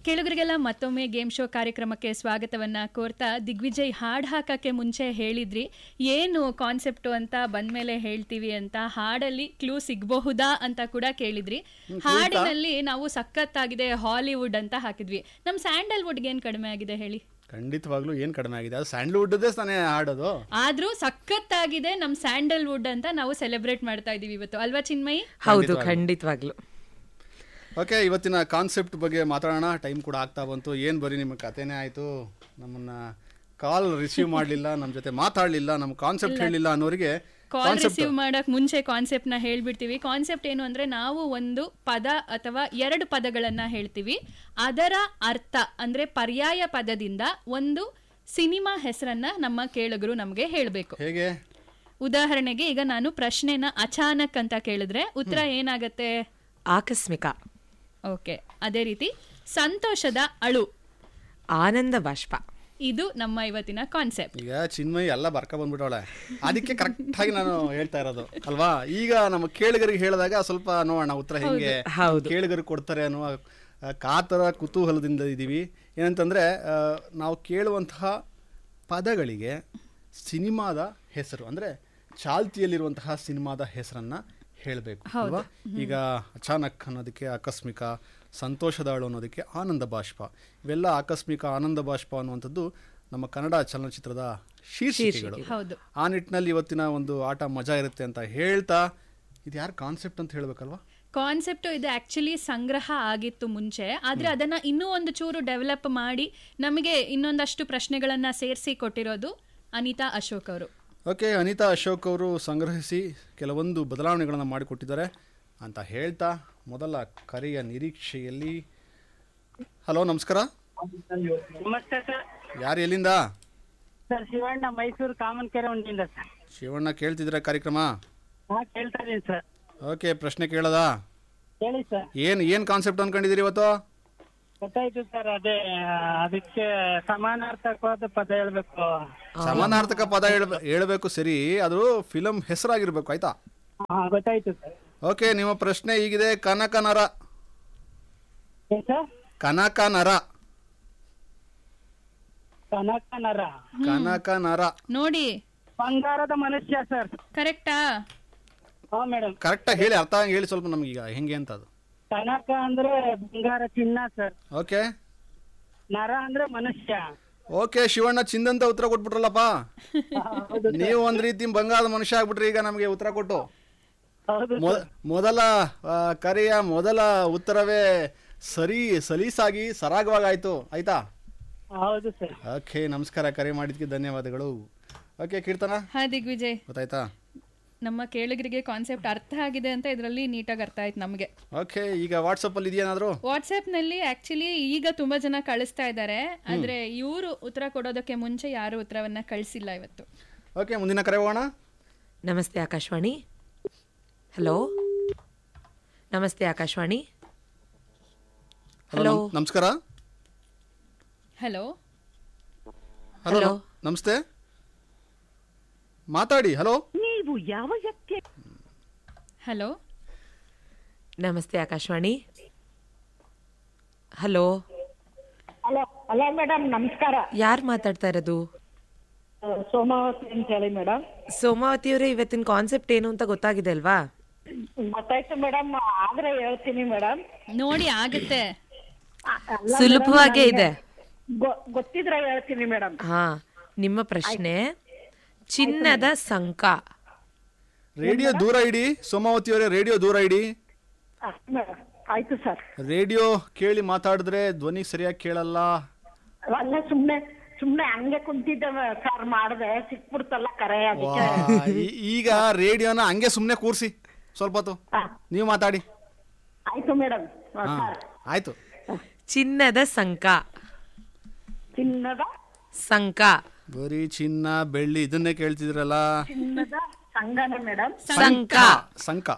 ಕೇಳುಗರಿಗೆಲ್ಲ ಮತ್ತೊಮ್ಮೆ game show ಕಾರ್ಯಕ್ರಮಕ್ಕೆ ಸ್ವಾಗತವನ್ನ ಕೋರ್ತಾ ದಿಗ್ವಿಜಯ್ ಹಾಡ್ ಹಾಕಕ್ಕೆ ಮುಂಚೆ ಹೇಳಿದ್ರಿ ಏನು ಕಾನ್ಸೆಪ್ಟು ಅಂತ ಬಂದ್ಮೇಲೆ ಹೇಳ್ತೀವಿ ಅಂತ ಹಾಡಲ್ಲಿ ಕ್ಲೂ ಸಿಗಬಹುದಾ ಅಂತ ಕೂಡ ಕೇಳಿದ್ರಿ ಹಾಡಿನಲ್ಲಿ ನಾವು ಸಖತ್ತಾಗಿದೆ ಹಾಲಿವುಡ್ ಅಂತ ಹಾಕಿದ್ವಿ ನಮ್ ಸ್ಯಾಂಡಲ್ವುಡ್ಗೆ ಏನ್ ಕಡಿಮೆ ಆಗಿದೆ ಹೇಳಿ ಖಂಡಿತವಾಗ್ಲೂ ಏನು ಕಡಿಮೆ ಆಗಿದೆ ಅದು ಸ್ಯಾಂಡ್ಲ್ವುಡ್ದೇ ತಾನೇ ಹಾಡೋದು ಆದ್ರೂ ಸಖತ್ತಾಗಿದೆ ನಮ್ ಸ್ಯಾಂಡಲ್ವುಡ್ ಅಂತ ನಾವು ಸೆಲೆಬ್ರೇಟ್ ಮಾಡ್ತಾ ಇದೀವಿ ಇವತ್ತು ಅಲ್ವಾ ಚಿನ್ಮಯಿ ಹೌದು ಖಂಡಿತವಾಗ್ಲು ಓಕೆ ಇವತ್ತಿನ ಕಾನ್ಸೆಪ್ಟ್ ಬಗ್ಗೆ ಮಾತಾಡೋಣ ಟೈಮ್ ಕೂಡ ಆಗ್ತಾ ಬಂತು ಏನು ಬರೀ ನಿಮ್ಮ ಕಥೆನೇ ಆಯಿತು ನಮ್ಮನ್ನ ಕಾಲ್ ರಿಸೀವ್ ಮಾಡಲಿಲ್ಲ ನಮ್ಮ ಜೊತೆ ಮಾತಾಡಲಿಲ್ಲ ನಮ್ಮ ಕಾನ್ಸೆಪ್ಟ್ ಹೇಳಿಲ್ಲ ಅನ್ನೋರಿಗೆ ಕಾಲ್ ರಿಸೀವ್ ಮಾಡಕ್ ಮುಂಚೆ ಕಾನ್ಸೆಪ್ಟ್ ನ ಹೇಳ್ಬಿಡ್ತೀವಿ ಕಾನ್ಸೆಪ್ಟ್ ಏನು ಅಂದ್ರೆ ನಾವು ಒಂದು ಪದ ಅಥವಾ ಎರಡು ಪದಗಳನ್ನ ಹೇಳ್ತೀವಿ ಅದರ ಅರ್ಥ ಅಂದ್ರೆ ಪರ್ಯಾಯ ಪದದಿಂದ ಒಂದು ಸಿನಿಮಾ ಹೆಸರನ್ನ ನಮ್ಮ ಕೇಳುಗರು ನಮಗೆ ಹೇಳಬೇಕು ಹೇಗೆ ಉದಾಹರಣೆಗೆ ಈಗ ನಾನು ಪ್ರಶ್ನೆನ ಅಚಾನಕ್ ಅಂತ ಕೇಳಿದ್ರೆ ಉತ್ತರ ಏನಾಗತ್ತೆ ಆಕಸ್ಮಿಕ ಓಕೆ ಅದೇ ರೀತಿ ಸಂತೋಷದ ಅಳು ಆನಂದ ಬಾಷ್ಪ ಇದು ನಮ್ಮ ಇವತ್ತಿನ ಕಾನ್ಸೆಪ್ಟ್ ಈಗ ಚಿನ್ಮಯಿ ಎಲ್ಲ ಬರ್ಕ ಬಂದ್ಬಿಟ್ಟವಳೆ ಅದಕ್ಕೆ ಕರೆಕ್ಟಾಗಿ ನಾನು ಹೇಳ್ತಾ ಇರೋದು ಅಲ್ವಾ ಈಗ ನಮ್ಮ ಕೇಳಿಗರಿಗೆ ಹೇಳಿದಾಗ ಸ್ವಲ್ಪ ನೋಡೋಣ ಉತ್ತರ ಹೆಂಗೆ ಹೌದು. ಕೇಳಿಗರು ಕೊಡ್ತಾರೆ ಅನ್ನುವ ಆ, ಕಾತರ ಕುತೂಹಲದಿಂದ ಇದ್ದೀವಿ ಏನಂತಂದ್ರೆ ಆ, ನಾವು ಕೇಳುವಂತಹ ಪದಗಳಿಗೆ ಸಿನಿಮಾದ ಹೆಸರು ಅಂದ್ರೆ ಚಾಲ್ತಿಯಲ್ಲಿರುವಂತಹ ಸಿನಿಮಾದ ಹೆಸರನ್ನ ಹೇಳಬೇಕು ಅಲ್ವಾ ಈಗ ಅಚಾನಕ್ ಅನ್ನೋದಕ್ಕೆ ಆಕಸ್ಮಿಕ ಸಂತೋಷದ ಅಳು ಅನ್ನೋದಕ್ಕೆ ಆನಂದ ಬಾಷ್ಪ ಇವೆಲ್ಲ ಆಕಸ್ಮಿಕ ಆನಂದ ಬಾಷ್ಪ ಅನ್ನುವಂಥದ್ದು ನಮ್ಮ ಕನ್ನಡ ಚಲನಚಿತ್ರದ ಶೀರ್ಷಿಕೆಗಳು ಹೌದು ಆ ನಿಟ್ಟಿನಲ್ಲಿ ಇವತ್ತಿನ ಒಂದು ಆಟ ಮಜಾ ಇರುತ್ತೆ ಅಂತ ಹೇಳ್ತಾ ಇದು ಯಾರು ಕಾನ್ಸೆಪ್ಟ್ ಅಂತ ಹೇಳ್ಬೇಕಲ್ವಾ ಕಾನ್ಸೆಪ್ಟ್ ಇದು ಆಕ್ಚುಲಿ ಸಂಗ್ರಹ ಆಗಿತ್ತು ಮುಂಚೆ ಆದ್ರೆ ಅದನ್ನ ಇನ್ನೂ ಒಂದು ಚೂರು ಡೆವಲಪ್ ಮಾಡಿ ನಮಗೆ ಇನ್ನೊಂದಷ್ಟು ಪ್ರಶ್ನೆಗಳನ್ನ ಸೇರಿಸಿ ಕೊಟ್ಟಿರೋದು ಅನಿತಾ ಅಶೋಕ್ ಅವರು ಓಕೆ ಅನಿತಾ ಅಶೋಕ್ ಅವರು ಸಂಗ್ರಹಿಸಿ ಕೆಲವೊಂದು ಬದಲಾವಣೆಗಳನ್ನು ಮಾಡಿಕೊಟ್ಟಿದ್ದಾರೆ ಅಂತ ಹೇಳ್ತಾ ಮೊದಲ ಕರೆಯ ನಿರೀಕ್ಷೆಯಲ್ಲಿ ಹಲೋ ನಮಸ್ಕಾರ ನಮಸ್ತೆ ಸರ್ ಯಾರು ಎಲ್ಲಿಂದ ಸರ್ ಶಿವಣ್ಣ ಮೈಸೂರು ಕಾಮನ್ ಕೆರೆ ಒಂದಿಂದ ಸರ್ ಶಿವಣ್ಣ ಕೇಳ್ತಿದ್ದೀರಾ ಕಾರ್ಯಕ್ರಮ ಹಾ ಕೇಳ್ತಾ ಇದೀನಿ ಸರ್ ಓಕೆ ಪ್ರಶ್ನೆ ಕೇಳೋದಾ ಹೇಳಿ ಸರ್ ಏನು ಏನು ಕಾನ್ಸೆಪ್ಟ್ ಅನ್ಕೊಂಡಿದ್ದೀರಿ ಇವತ್ತು ಗೊತ್ತಾಯ್ತು ಸರ್ ಅದೇ ಆ, ಅದಕ್ಕೆ ಸಮಾನಾರ್ಥಕವಾದ ಪದ ಹೇಳ್ಬೇಕು ಸಮಾನಾರ್ಥಕ ಪದ ಹೇಳ್ಬ- ಹೇಳ್ಬೇಕು ಸರಿ ಅದು ಫಿಲಂ ಹೆಸರಾಗಿರ್ಬೇಕು ಆಯ್ತಾ ಹಾ ಗೊತ್ತಾಯ್ತು ಸರ್ ಓಕೆ ನಿಮ್ಮ ಪ್ರಶ್ನೆ ಹೀಗಿದೆ ಕನಕ ನರ ಏನ್ ಸರ್ ಕನಕ ನರ ಕನಕ ನರ ಕನಕ ನರ ನೋಡಿ ಬಂಗಾರದ ಮನುಷ್ಯ ಸರ್ ಕರೆಕ್ಟಾ ಹಾ ಮೇಡಮ್ ಕರೆಕ್ಟಾಗಿ ಹೇಳಿ ಅರ್ಥ ಆಗಂಗೆ ಹೇಳಿ ಸ್ವಲ್ಪ ನಮ್ಗೀಗ ಹೆಂಗೆ ಅಂತ ಅದು ಕನಕ ಅಂದ್ರೆ ಬಂಗಾರ ಚಿನ್ನ ಸರ್ ಓಕೆ ನರ ಅಂದ್ರೆ ಮನುಷ್ಯ ಓಕೆ ಶಿವಣ್ಣ ಚಿಂದಂತ ಉತ್ತರ ಕೊಟ್ಬಿಟ್ರಲ್ಲಪ್ಪ ಹೌದು ನೀವು ಒಂದ್ ರೀತಿ ಬಂಗಾಳದ ಮನುಷ್ಯ ಆಗ್ಬಿಟ್ರಿ ಈಗ ನಮಗೆ ಉತ್ತರ ಕೊಟ್ಟು ಹೌದು ಮೊ- ಮೊದಲ ಆ, ಕರೆಯ ಮೊದಲ ಉತ್ತರವೇ ಸರಿ ಸಲೀಸಾಗಿ ಸರಾಗವಾಗಾಯ್ತು ಆಯ್ತಾ ಹೌದು ಸರ್ ಓಕೆ ನಮಸ್ಕಾರ ಕರೆ ಮಾಡಿದ್ಕೆ ಧನ್ಯವಾದಗಳು ಓಕೆ ಕೀರ್ತನ ಹಾ ದಿಗ್ವಿಜಯ್ ಗೊತ್ತಾಯ್ತಾ ನಮ್ಮ ಕೇಳುಗರಿಗೆ ಕಾನ್ಸೆಪ್ಟ್ ಅರ್ಥ ಆಗಿದೆ ಅಂತ ಇದರಲ್ಲಿ ನೀಟಾಗಿ ಅರ್ಥ ಆಯ್ತು ನಮಗೆ ಓಕೆ ಈಗ ವಾಟ್ಸಪ್ಪಲ್ಲಿ ಇದೆಯೇನಾದರೂ ವಾಟ್ಸ್ಆ್ಯಪ್ ನಲ್ಲಿ ಆಕ್ಚುಲಿ ಈಗ ತುಂಬಾ ಜನ ಕಳಿಸ್ತಾ ಇದ್ದಾರೆ ಆದ್ರೆ ಇವರು ಉತ್ತರ ಕೊಡೋದಕ್ಕೆ ಮುಂಚೆ ಯಾರು ಉತ್ತರವನ್ನ ಕಳಿಸಿಲ್ಲ ಇವತ್ತು ಓಕೆ ಮುಂದಿನ ಕರೆ ಹೋಗೋಣ ನಮಸ್ತೆ ಆಕಾಶವಾಣಿ ಹಲೋ ನಮಸ್ತೆ ಆಕಾಶವಾಣಿ ಹಲೋ ನಮ್- ನಮಸ್ಕಾರ ಹಲೋ ಹಲೋ Hello. ನಮಸ್ತೆ ಮಾತಾಡಿ ಹಲೋ ಹಲೋ ನಮಸ್ತೆ Akashvani hello hello hello madam ನಮಸ್ಕಾರ ಯಾರು ಮಾತಾಡ್ತಾ ಇರೋದು ಆ, ಸೋಮಾವತಿ ಅಂತ ಹೇಳಿ ಮೇಡಮ್ ಸೋಮಾವತಿ ಅವರೇ ಇವತ್ತಿನ ಕಾನ್ಸೆಪ್ಟ್ ಏನು ಅಂತ ಗೊತ್ತಾಗಿದೆ ಅಲ್ವಾ ಗೊತ್ತಾಯ್ತು ಮೇಡಮ್ ಆದ್ರೆ ಹೇಳ್ತೀನಿ ಮೇಡಮ್ ನೋಡಿ ಆಗುತ್ತೆ ಸುಲಭವಾಗೇ ಇದೆ ಗೊತ್ತಿದ್ರೆ ಹೇಳ್ತೀನಿ ಮೇಡಮ್ ಹಾ ನಿಮ್ಮ ಪ್ರಶ್ನೆ ಚಿನ್ನದ ಸಂಕ ರೇಡಿಯೋ ದೂರ ಇಡಿ ಸೋಮಾವತಿ ಅವರೇ ರೇಡಿಯೋ ದೂರ ಇಡಿ ಮೇಡಮ್ ಆಯ್ತು ಸರ್ ರೇಡಿಯೋ ಕೇಳಿ ಮಾತಾಡಿದ್ರೆ ಧ್ವನಿ ಸರಿಯಾಗಿ ಕೇಳಲ್ಲ ಅಲ್ಲ ಸುಮ್ನೆ ಸುಮ್ನೆ ಹಂಗೆ ಕುಂತಿದ್ದೆ ಸರ್ ಮಾಡ್ದೆ ಸಿಕ್ಬಿಡ್ತಲ್ಲ ಕರೆ ವಾ, ಅದಕ್ಕೆ ಈ- ಈಗ ರೇಡಿಯೋನ ಹಂಗೆ ಸುಮ್ಮನೆ ಕೂರಿಸಿ ಸ್ವಲ್ಪ ಹೊತ್ತು ಹಾ, ನೀವು ಮಾತಾಡಿ ಆಯ್ತು ಮೇಡಮ್ ಹಾ ಆಯ್ತು ಚಿನ್ನದ ಸಂಕ ಚಿನ್ನದ ಸಂಕ ಬರೀ ಚಿನ್ನ ಬೆಳ್ಳಿ ಇದನ್ನೇ ಕೇಳ್ತಿದ್ರಲ್ಲ ಚಿನ್ನದ ಸಂಗನ ಮೇಡಮ್ ಸಂಕ ಸಂಕ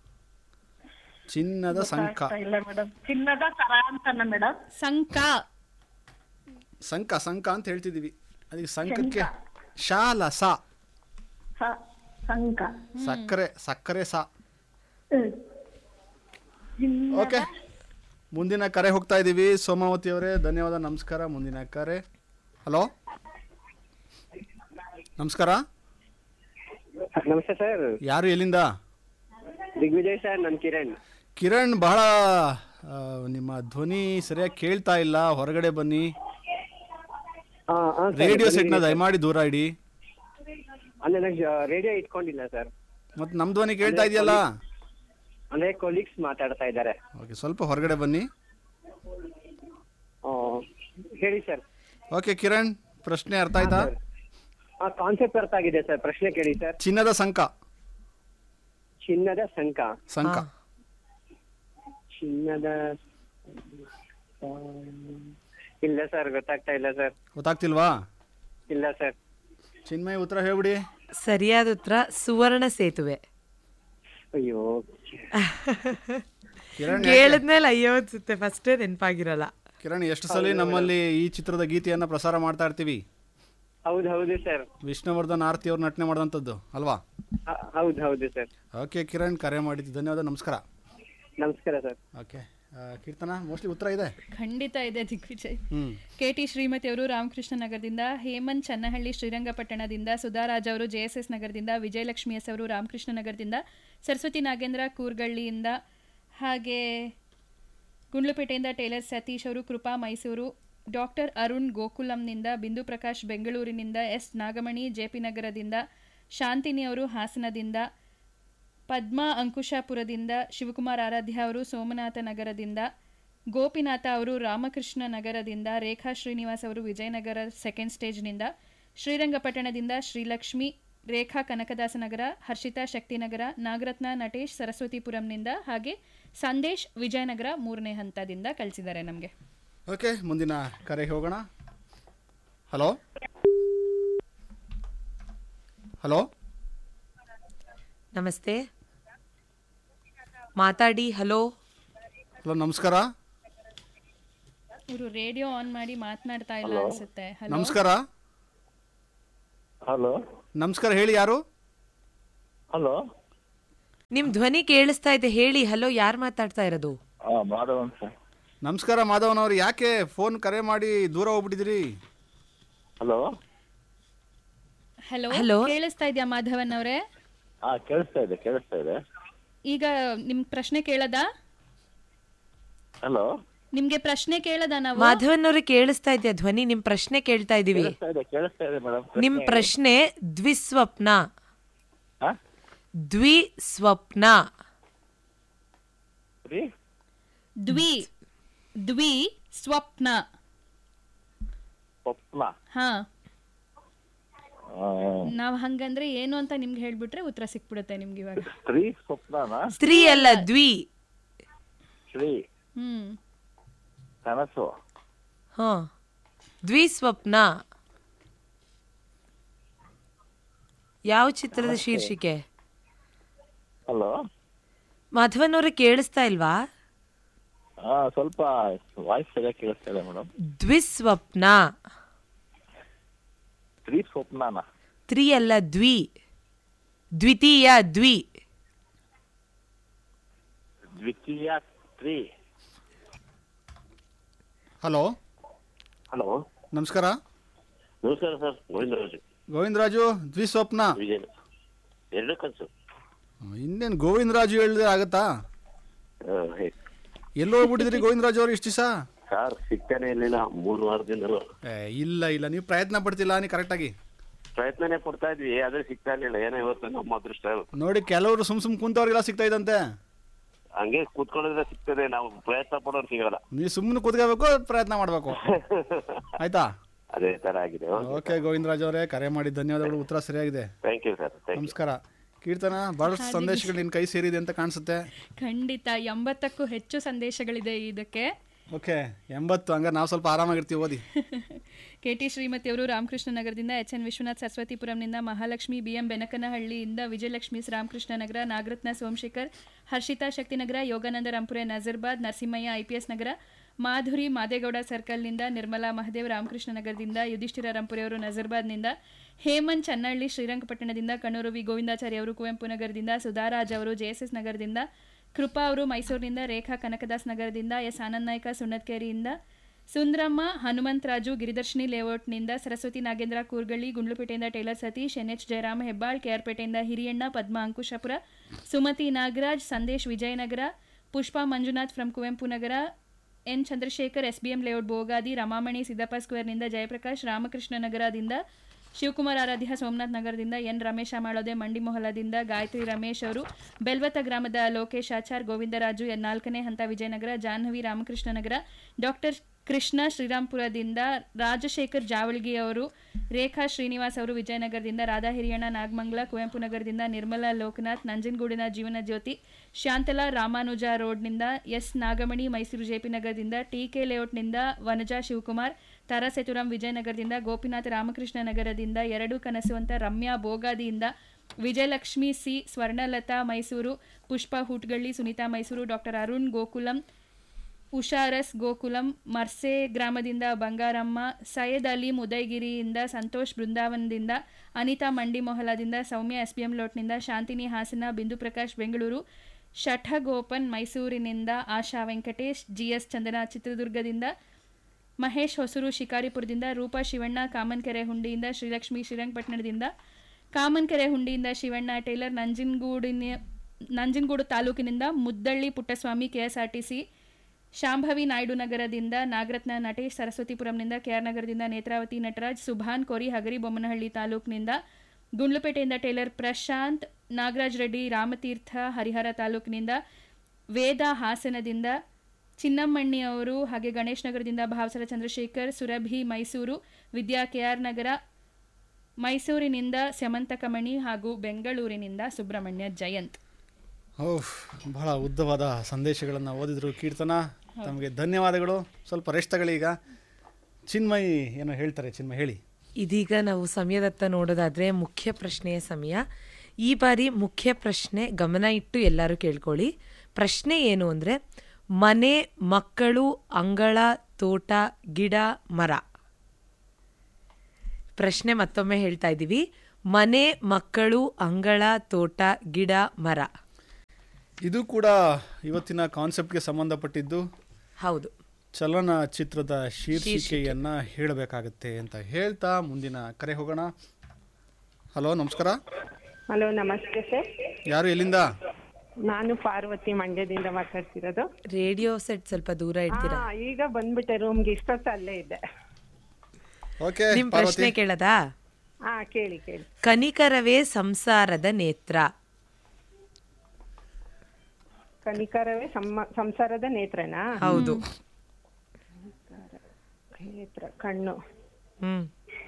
ಚಿನ್ನದ ಸಂಕ ಇಲ್ಲ ಮೇಡಮ್ ಚಿನ್ನದ ಸರ ಅಂತನ ಮೇಡಮ್ ಸಂಕ ಸಂಕ ಸಂಕ ಅಂತ ಹೇಳ್ತಿದೀವಿ ಅದಕ್ಕೆ ಸಂಕಕ್ಕೆ ಶಾಲ ಸ ಸಂಕ ಸಕ್ಕರೆ ಸಕ್ಕರೆ ಸ ಹ್ಮ್. ಚಿನ್ನದ ಓಕೆ ಮುಂದಿನ ಕರೆ ಹೋಗ್ತಾ ಇದ್ದೀವಿ ಸೋಮಾವತಿ ಅವರೇ ಧನ್ಯವಾದ ನಮಸ್ಕಾರ ಮುಂದಿನ ಕರೆ ಹಲೋ ನಮಸ್ಕಾರ ನಮಸ್ತೆ ಸರ್ ಯಾರು ಎಲ್ಲಿಂದ ದಿಗ್ವಿಜಯ್ ಸರ್ ನನ್ ಕಿರಣ್ ಕಿರಣ್ ಬಹಳ ಆ, ನಿಮ್ಮ ಧ್ವನಿ ಸರಿಯಾಗಿ ಕೇಳ್ತಾ ಇಲ್ಲ ಹೊರಗಡೆ ಬನ್ನಿ ಆ, ಆ, sir, ರೇಡಿಯೋ good ಸೆಟ್ನ evening, ದಯಮಾಡಿ ದೂರ ಇಡಿ sir. ಅಂದ್ರೆ ನಂಗೆ ರೇಡಿಯೋ ಇಟ್ಕೊಂಡಿಲ್ಲ ಸರ್ ಮತ್ತು ನಮ್ಮ ಧ್ವನಿ ಕೇಳ್ತಾ ಇದೆಯಲ್ಲ ಅಂದ್ರೆ ಕೊಲೀಗ್ಸ್ ಮಾತಾಡ್ತಾ ಇದ್ದಾರೆ ಓಕೆ ಸ್ವಲ್ಪ ಹೊರಗಡೆ ಬನ್ನಿ ಆ, ಹೇಳಿ ಸರ್ ಓಕೆ ಕಿರಣ್ ಪ್ರಶ್ನೆ ಅರ್ಥ ಆಯ್ತಾ ಆ ಕಾನ್ಸೆಪ್ಟ್ ಅರ್ಥ ಆಗಿದೆ ಸರ್ ಪ್ರಶ್ನೆ ಕೇಳಿ ಸರ್ ಚಿನ್ನದ ಸಂಕ ಚಿನ್ನದ ಸಂಕ ಸಂಕ ಹಾ. ಚಿನ್ನದ ಆ, ಇಲ್ಲ ಸರ್ ಗೊತ್ತಾಗ್ತಾ ಇಲ್ಲ ಸರ್ ಗೊತ್ತಾಗ್ತಿಲ್ವಾ ಇಲ್ಲ ಸರ್ ಚಿನ್ಮಯ್ ಉತ್ತರ ಹೇಳ್ಬಿಡಿ ಸರಿಯಾದ ಉತ್ತರ ಸುವರ್ಣ ಸೇತುವೆ ಅಯ್ಯೋ ಕಿರಣ್ ಕೇಳಿದ್ಮೇಲೆ ಅಯ್ಯೋ ಅನ್ಸುತ್ತೆ ಫಸ್ಟೇ ನೆನಪಾಗಿರಲ್ಲ ಕಿರಣ್ ಎಷ್ಟು ಸಲ ನಮ್ಮಲ್ಲಿ ಈ ಚಿತ್ರದ ಗೀತೆಯನ್ನ ಪ್ರಸಾರ ಮಾಡ್ತಾ ಇರ್ತೀವಿ ಹೌದು ಹೌದು ಸರ್ ವಿಷ್ಣುವರ್ಧನ್ ಆರ್ತಿ ಅವ್ರು ನಟನೆ ಮಾಡಿದಂಥದ್ದು ಅಲ್ವಾ ಹೌದು ಹೌದು ಸರ್ ಓಕೆ ಕಿರಣ್ ಕರೆ ಮಾಡಿದ್ದು ಧನ್ಯವಾದ ನಮಸ್ಕಾರ ನಮಸ್ಕಾರ ಸರ್ ಓಕೆ ಕೀರ್ತನ ಮೋಸ್ಟ್ಲಿ ಉತ್ತರ ಇದೆ ಖಂಡಿತ ಇದೆ ದಿಗ್ವಿಜಯ್ ಹ್ಮ್ ಕೆ ಟಿ ಶ್ರೀಮತಿ ಅವರು ರಾಮಕೃಷ್ಣ ನಗರದಿಂದ ಹೇಮಂತ್ ಚನ್ನಹಳ್ಳಿ ಶ್ರೀರಂಗಪಟ್ಟಣದಿಂದ ಸುಧಾರಾಜ್ ಅವರು ಜೆ ಎಸ್ ಎಸ್ ನಗರದಿಂದ ವಿಜಯಲಕ್ಷ್ಮಿ ಎಸ್ ಅವರು ರಾಮಕೃಷ್ಣ ನಗರದಿಂದ ಸರಸ್ವತಿ ನಾಗೇಂದ್ರ ಕೂರ್ಗಳ್ಳಿಯಿಂದ ಹಾಗೆ ಗುಂಡ್ಲುಪೇಟೆಯಿಂದ ಟೇಲರ್ ಸತೀಶ್ ಅವರು ಕೃಪಾ ಮೈಸೂರು ಡಾಕ್ಟರ್ ಅರುಣ್ ಗೋಕುಲಂನಿಂದ ಬಿಂದು ಪ್ರಕಾಶ್ ಬೆಂಗಳೂರಿನಿಂದ ಎಸ್ ನಾಗಮಣಿ ಜೆಪಿ ನಗರದಿಂದ ಶಾಂತಿನಿ ಅವರು ಹಾಸನದಿಂದ ಪದ್ಮಾ ಅಂಕುಶಾಪುರದಿಂದ ಶಿವಕುಮಾರ್ ಆರಾಧ್ಯ ಅವರು ಸೋಮನಾಥ ನಗರದಿಂದ ಗೋಪಿನಾಥ ಅವರು ರಾಮಕೃಷ್ಣ ನಗರದಿಂದ ರೇಖಾ ಶ್ರೀನಿವಾಸ್ ಅವರು ವಿಜಯನಗರ ಸೆಕೆಂಡ್ ಸ್ಟೇಜ್ನಿಂದ ಶ್ರೀರಂಗಪಟ್ಟಣದಿಂದ ಶ್ರೀಲಕ್ಷ್ಮಿ ರೇಖಾ ಕನಕದಾಸ ನಗರ ಹರ್ಷಿತಾ ಶಕ್ತಿನಗರ ನಾಗರತ್ನ ನಟೇಶ್ ಸರಸ್ವತಿಪುರಂನಿಂದ ಹಾಗೆ ಸಂದೇಶ್ ವಿಜಯನಗರ ಮೂರನೇ ಹಂತದಿಂದ ಕಳಿಸಿದ್ದಾರೆ ನಮಗೆ ಓಕೆ ಮುಂದಿನ ಕರೆಗೆ ಹೋಗೋಣ ಹಲೋ ಹಲೋ ನಮಸ್ತೆ ಮಾತಾಡಿ ಹಲೋ ಹಲೋ ನಮಸ್ಕಾರ ಇವರು ರೇಡಿಯೋ ಆನ್ ಮಾಡಿ ಮಾತನಾಡ್ತಾ ಇಲ್ಲ ಅನ್ಸುತ್ತೆ ಹಲೋ ನಮಸ್ಕಾರ ಹಲೋ ನಮಸ್ಕಾರ ಹೇಳಿ ಯಾರು ಹಲೋ ನಿಮ್ ಧ್ವನಿ ಕೇಳಿಸ್ತಾ ಇದೆ ಹೇಳಿ ಹಲೋ ಯಾರು ಮಾತಾಡ್ತಾ ಇರೋದು ಹಾ ಮಾಧವ್ ಅಂತ ನಮಸ್ಕಾರ ಮಾಧವನ್ ಅವ್ರು ಯಾಕೆ ಫೋನ್ ಕರೆ ಮಾಡಿ ದೂರ ಹೋಗ್ಬಿಟ್ಟಿದ್ರಿ ಹಲೋ ಹಲೋ Hello. ಕೇಳಿಸ್ತಾ ಇದೆಯಾ ಮಾಧವನ್ ಅವರೇ ಹಾ ಕೇಳಿಸ್ತಾ ಇದೆ ಕೇಳಿಸ್ತಾ ಇದೆ ಈಗ ನಿಮ್ ಪ್ರಶ್ನೆ ಕೇಳದಾ ಹಲೋ ನಿಮ್ಗೆ ಪ್ರಶ್ನೆ ಕೇಳದ ನಾವು ಮಾಧವನ್ ಅವ್ರಿಗೆ ಕೇಳಿಸ್ತಾ ಇದೆಯಾ ಧ್ವನಿ ನಿಮ್ ಪ್ರಶ್ನೆ ಕೇಳ್ತಾ ಇದೀವಿ ಕೇಳಿಸ್ತಾ ಇದೆ ಕೇಳಿಸ್ತಾ ಇದೆ ಮೇಡಮ್ ನಿಮ್ ಪ್ರಶ್ನೆ ದ್ವಿಸ್ವಪ್ನ ಹಾ ದ್ವಿಸ್ವಪ್ನ ರೀ ದ್ವಿ ದ್ವಿ ಸ್ವಪ್ನ ಸ್ವಪ್ನ ಹಾ ಆ, ನಾವ್ ಹಂಗಂದ್ರೆ ಏನು ಅಂತ ನಿಮ್ಗೆ ಹೇಳ್ಬಿಟ್ರೆ ಉತ್ತರ ಸಿಕ್ಬಿಡುತ್ತೆ ನಿಮ್ಗೆ ಇವಾಗ ಸ್ತ್ರೀ ಸ್ವಪ್ನನ ಸ್ತ್ರೀ ಅಲ್ಲ ದ್ವಿ ಶ್ರೀ ಹ್ಮ್ ಕನಸು ಹ ದ್ವಿಸ್ವಪ್ನ ಯಾವ ಚಿತ್ರದ ಶೀರ್ಷಿಕೆ ಹಲೋ ಮಾಧವನ್ ಅವ್ರಿಗೆ ಕೇಳಿಸ್ತಾ ಇಲ್ವಾ ಹಾ ಸ್ವಲ್ಪ ವಾಯ್ಸ್ ಸರಿಯಾಗಿ ಕೇಳಿಸ್ತಾ ಇದೆ ಮೇಡಮ್ ದ್ವಿಸ್ವಪ್ನ ಸ್ತ್ರೀ ಸ್ವಪ್ನನ ತ್ರಿ ಅಲ್ಲ ದ್ವಿ ದ್ವಿತೀಯ ದ್ವಿ ದ್ವಿತೀಯ ಸ್ತ್ರೀ ಹಲೋ ಹಲೋ ನಮಸ್ಕಾರ ನಮಸ್ಕಾರ ಸರ್ ಗೋವಿಂದರಾಜು ಗೋವಿಂದರಾಜು ದ್ವಿಸ್ವಪ್ನ ವಿಜಯ್ ಎರಡು ಕನಸು ಇನ್ನೇನು ಗೋವಿಂದರಾಜು ಹೇಳಿದ್ರೆ ಆಗತ್ತಾ ಎಲ್ಲೋ ಹೋಗ್ಬಿಟ್ಟಿದ್ರಿ ಗೋವಿಂದರಾಜು ಅವ್ರು ಇಷ್ಟು ದಿವಸ ಸರ್ ಸಿಗ್ತಾನೆ ಇರ್ಲಿಲ್ಲ ಮೂರು ವಾರದಿಂದಲೂ ಇಲ್ಲ ಇಲ್ಲ ನೀವು ಪ್ರಯತ್ನ ಪಡ್ತಿಲ್ಲ ನೀವು ಕರೆಕ್ಟಾಗಿ ಪ್ರಯತ್ನನೇ ಪಡ್ತಾ ಇದ್ವಿ ಆದ್ರೆ ಸಿಗ್ತಾ ಇರ್ಲಿಲ್ಲ ಏನೋ ಇವತ್ತು ನಮ್ಮ ಅದೃಷ್ಟ ನೋಡಿ ಕೆಲವರು ಸುಮ್ ಸುಮ್ ಕುಂತವ್ರಿಗೆಲ್ಲ ಸಿಗ್ತಾ ಇದಂತೆ ಹಂಗೆ ಕೂತ್ಕೊಳ್ಳೋದ್ರೆ ಸಿಗ್ತದೆ ನಾವು ಪ್ರಯತ್ನ ಪಡೋರು ಸಿಗಲ್ಲ ನೀವು ಸುಮ್ಮನೆ ಕೂತ್ಕೋಬೇಕು ಪ್ರಯತ್ನ ಮಾಡಬೇಕು ಆಯ್ತಾ ಅದೇ ತರ ಆಗಿದೆ ಓಕೆ ಗೋವಿಂದರಾಜ್ ಅವರೇ ಕರೆ ಮಾಡಿ ಧನ್ಯವಾದಗಳು ಉತ್ತರ ಸರಿಯಾಗಿದೆ thank you sir thank you ನಮಸ್ಕಾರ ಕೀರ್ತನ ಬಹಳಷ್ಟು ಸಂದೇಶಗಳು ನಿನ್ನ ಕೈ ಸೇರಿದೆ ಅಂತ ಕಾಣಿಸುತ್ತೆ ಖಂಡಿತ ಎಂಬತ್ತಕ್ಕೂ ಹೆಚ್ಚು ಸಂದೇಶಗಳಿದೆ ಇದಕ್ಕೆ ಓಕೆ ಎಂಬತ್ತು ಹಂಗಾರೆ ನಾವು ಸ್ವಲ್ಪ ಆರಾಮಾಗಿರ್ತೀವಿ ಓದಿ ಕೆ ಟಿ ಶ್ರೀಮತಿ ಅವರು ರಾಮಕೃಷ್ಣ ನಗರದಿಂದ ಎಚ್ ಎನ್ ವಿಶ್ವನಾಥ್ ಸರಸ್ವತಿಪುರಂನಿಂದ ಮಹಾಲಕ್ಷ್ಮಿ ಬಿ ಎಂ ಬೆನಕನಹಳ್ಳಿಯಿಂದ Vijayalakshmi Ramakrishna Nagar Nagaratna Somashekar Harshitha Shaktinagar Yogananda Rampure Nazarbad Narasimhaiah I P S Nagar Madhuri Madegowda ಸರ್ಕಲ್ನಿಂದ ನಿರ್ಮಲಾ ಮಹದೇವ್ ರಾಮಕೃಷ್ಣ ನಗರದಿಂದ ಯುಧಿಷ್ಠಿರ ರಂಪುರೆ ಅವರು ನಜರ್ಬಾದ್ನಿಂದ ಹೇಮಂತ್ ಚನ್ನಹಳ್ಳಿ ಶ್ರೀರಂಗಪಟ್ಟಣದಿಂದ ಕಣ್ಣೂರು ವಿ ಗೋವಿಂದಾಚಾರ್ಯ ಅವರು ಕುವೆಂಪು ನಗರದಿಂದ ಸುಧಾರಾಜ್ ಅವರು ಜೆಎಸ್ಎಸ್ ನಗರದಿಂದ ಕೃಪಾ ಅವರು ಮೈಸೂರಿನಿಂದ ರೇಖಾ ಕನಕದಾಸ್ ನಗರದಿಂದ ಎಸ್ ಆನಂದ್ ನಾಯ್ಕ ಸುಣ್ಣತ್ಕೇರಿಯಿಂದ ಸುಂದ್ರಮ್ಮ ಹನುಮಂತರಾಜು ಗಿರಿದರ್ಶಿನಿ ಲೇಔಟ್ನಿಂದ ಸರಸ್ವತಿ ನಾಗೇಂದ್ರ ಕೂರ್ಗಳ್ಳಿ ಗುಂಡ್ಲುಪೇಟೆಯಿಂದ tailor Satish N H Jayarama Hebbal ಕೆಆರ್ಪೇಟೆಯಿಂದ Hiriyanna Padma Ankushapura Sumathi Nagaraj Sandesh Vijayanagar Pushpa Manjunath from Kuvempu Nagar N Chandrashekar SBM layout Bogadi Ramamani Siddappa ಸ್ಕ್ವೇರ್ನಿಂದ ಜಯಪ್ರಕಾಶ್ ರಾಮಕೃಷ್ಣ ನಗರದಿಂದ ಶಿವಕುಮಾರ್ ಆರಾಧ್ಯ ಸೋಮನಾಥ್ ನಗರದಿಂದ ಎನ್ ರಮೇಶ ಮಾಳೋದೆ ಮಂಡಿ ಮೊಹಲದಿಂದ ಗಾಯತ್ರಿ ರಮೇಶ್ ಅವರು ಬೆಲ್ವತ ಗ್ರಾಮದ ಲೋಕೇಶ್ ಆಚಾರ್ ಗೋವಿಂದರಾಜು ಎನ್ ನಾಲ್ಕನೇ ಹಂತ ವಿಜಯನಗರ ಜಾಹ್ನವಿ ರಾಮಕೃಷ್ಣ ನಗರ ಡಾಕ್ಟರ್ ಕೃಷ್ಣ ಶ್ರೀರಾಮ್ಪುರದಿಂದ ರಾಜಶೇಖರ್ ಜಾವಳ್ಗಿ ಅವರು ರೇಖಾ ಶ್ರೀನಿವಾಸ್ ಅವರು ವಿಜಯನಗರದಿಂದ ರಾಧಾ ಹಿರಿಯಣ್ಣ ನಾಗಮಂಗಲ ಕುವೆಂಪು ನಗರದಿಂದ ನಿರ್ಮಲಾ ಲೋಕನಾಥ್ ನಂಜನಗೂಡಿನ ಜೀವನ ಜ್ಯೋತಿ ಶಾಂತಲಾ ರಾಮಾನುಜ ರೋಡ್ನಿಂದ ಎಸ್ ನಾಗಮಣಿ ಮೈಸೂರು ಜೆಪಿ ನಗರದಿಂದ ಟಿಕೆ ಲೇಔಟ್ನಿಂದ ವನಜಾ ಶಿವಕುಮಾರ್ ತಾರಾಸೇತುರಾಂ ವಿಜಯನಗರದಿಂದ ಗೋಪಿನಾಥ್ ರಾಮಕೃಷ್ಣ ನಗರದಿಂದ ಎರಡು ಕನಸುವಂತ ರಮ್ಯಾ ಬೋಗಾದಿಯಿಂದ ವಿಜಯಲಕ್ಷ್ಮಿ ಸಿ ಸ್ವರ್ಣಲತಾ ಮೈಸೂರು ಪುಷ್ಪ ಹುಟ್ಗಳ್ಳಿ ಸುನೀತಾ ಮೈಸೂರು ಡಾಕ್ಟರ್ ಅರುಣ್ ಗೋಕುಲಂ ಉಷಾರಸ್ ಗೋಕುಲಂ ಮರ್ಸೆ ಗ್ರಾಮದಿಂದ ಬಂಗಾರಮ್ಮ ಸೈಯದ್ ಅಲಿ ಉದಯಗಿರಿಯಿಂದ ಸಂತೋಷ್ ಬೃಂದಾವನದಿಂದ ಅನಿತಾ ಮಂಡಿ ಮೊಹಲಾದಿಂದ ಸೌಮ್ಯ ಎಸ್ಬಿಎಂ ಲೋಟ್ನಿಂದ ಶಾಂತಿನಿ ಹಾಸನ ಬಿಂದು ಪ್ರಕಾಶ್ ಬೆಂಗಳೂರು ಶಠಗೋಪನ್ ಮೈಸೂರಿನಿಂದ ಆಶಾ ವೆಂಕಟೇಶ್ ಜಿಎಸ್ ಚಂದನ ಚಿತ್ರದುರ್ಗದಿಂದ ಮಹೇಶ್ ಹೊಸೂರು ಶಿಕಾರಿಪುರದಿಂದ ರೂಪಾ ಶಿವಣ್ಣ ಕಾಮನ್ಕೆರೆ ಹುಂಡಿಯಿಂದ ಶ್ರೀಲಕ್ಷ್ಮಿ ಶ್ರೀರಂಗಪಟ್ಟಣದಿಂದ ಕಾಮನ್ಕೆರೆ ಹುಂಡಿಯಿಂದ ಶಿವಣ್ಣ ಟೈಲರ್ ನಂಜನಗೂಡಿನ ನಂಜನಗೂಡು ತಾಲೂಕಿನಿಂದ ಮುದ್ದಳ್ಳಿ ಪುಟ್ಟಸ್ವಾಮಿ ಕೆಎಸ್ಆರ್ಟಿಸಿ ಶಾಂಭವಿ ನಾಯ್ಡು ನಗರದಿಂದ ನಾಗರತ್ನ ನಟೇಶ್ ಸರಸ್ವತಿಪುರಂನಿಂದ ಕೆಆರ್ ನಗರದಿಂದ ನೇತ್ರಾವತಿ ನಟರಾಜ್ ಸುಭಾನ್ ಕೋರಿ ಹಗರಿ ಬೊಮ್ಮನಹಳ್ಳಿ ತಾಲೂಕಿನಿಂದ ಗುಂಡ್ಲುಪೇಟೆಯಿಂದ ಟೈಲರ್ ಪ್ರಶಾಂತ್ ನಾಗರಾಜ್ ರೆಡ್ಡಿ ರಾಮತೀರ್ಥ ಹರಿಹರ ತಾಲೂಕಿನಿಂದ ವೇದ ಹಾಸನದಿಂದ ಚಿನ್ನಮ್ಮಣ್ಣಿ ಅವರು ಹಾಗೆ ಗಣೇಶ್ ನಗರದಿಂದ ಭಾವಸರ ಚಂದ್ರಶೇಖರ್ ಸುರಭಿ ಮೈಸೂರು ವಿದ್ಯಾ ಕೆಆರ್ ನಗರ ಮೈಸೂರಿನಿಂದ ಸ್ಯಮಂತಕಮಣಿ ಹಾಗೂ ಬೆಂಗಳೂರಿನಿಂದ ಸುಬ್ರಹ್ಮಣ್ಯ ಜಯಂತ್ ಓಹ್ ಬಹಳ ಉದ್ದವಾದ ಸಂದೇಶಗಳನ್ನು ಓದಿದ್ರು ಕೀರ್ತನ ತಮಗೆ ಧನ್ಯವಾದಗಳು ಸ್ವಲ್ಪ ರೆಸ್ಟ್ ತಗೊಳ್ಳಿ ಈಗ ಚಿನ್ಮಯಿ ಏನೋ ಹೇಳ್ತಾರೆ ಚಿನ್ಮಯ್ ಹೇಳಿ ಇದೀಗ ನಾವು ಸಮಯದತ್ತ ನೋಡೋದಾದ್ರೆ ಮುಖ್ಯ ಪ್ರಶ್ನೆಯ ಸಮಯ ಈ ಬಾರಿ ಮುಖ್ಯ ಪ್ರಶ್ನೆ ಗಮನ ಇಟ್ಟು ಎಲ್ಲರೂ ಕೇಳ್ಕೊಳ್ಳಿ ಪ್ರಶ್ನೆ ಏನು ಅಂದ್ರೆ ಮನೆ ಮಕ್ಕಳು ಅಂಗಳ ತೋಟ ಗಿಡ ಮರ ಪ್ರಶ್ನೆ ಮತ್ತೊಮ್ಮೆ ಹೇಳ್ತಾ ಇದ್ದೀವಿ ಮನೆ ಮಕ್ಕಳು ಅಂಗಳ ತೋಟ ಗಿಡ ಮರ ಇದು ಕೂಡ ಇವತ್ತಿನ ಕಾನ್ಸೆಪ್ಟ್ಗೆ ಸಂಬಂಧಪಟ್ಟಿದ್ದು ಹೌದು ಚಲನಚಿತ್ರದ ಶೀರ್ಷಿಕೆಯನ್ನ ಹೇಳಬೇಕಾಗತ್ತೆ ಅಂತ ಹೇಳ್ತಾ ಮುಂದಿನ ಕರೆ ಹೋಗೋಣ ಹಲೋ ನಮಸ್ಕಾರ ಹಲೋ ನಮಸ್ತೆ ಸರ್ ಯಾರು ಎಲ್ಲಿಂದ ನಾನು ಪಾರ್ವತಿ ಮಂಡ್ಯದಿಂದ ಮಾತಾಡ್ತಿರೋದು ರೇಡಿಯೋ ಸೆಟ್ ಸ್ವಲ್ಪ ದೂರ ಇಡ್ತೀರಾ ಹಾ ಈಗ ಬಂದ್ಬಿಟ್ಟೆ ರೂಮ್ಗೆ ಇಷ್ಟೊತ್ತು ಅಲ್ಲೇ ಇದ್ದೆ ಓಕೆ ನಿಮ್ ಪ್ರಶ್ನೆ ಕೇಳದಾ ಹಾ ಕೇಳಿ ಕೇಳಿ ಕನಿಕರವೇ ಸಂಸಾರದ ನೇತ್ರ ಕನಿಕರವೇ ಸಮ್ಮ- ಸಂಸಾರದ ನೇತ್ರನಾ ಹೌದು ನೇತ್ರ ಕಣ್ಣು ಹ್ಮ್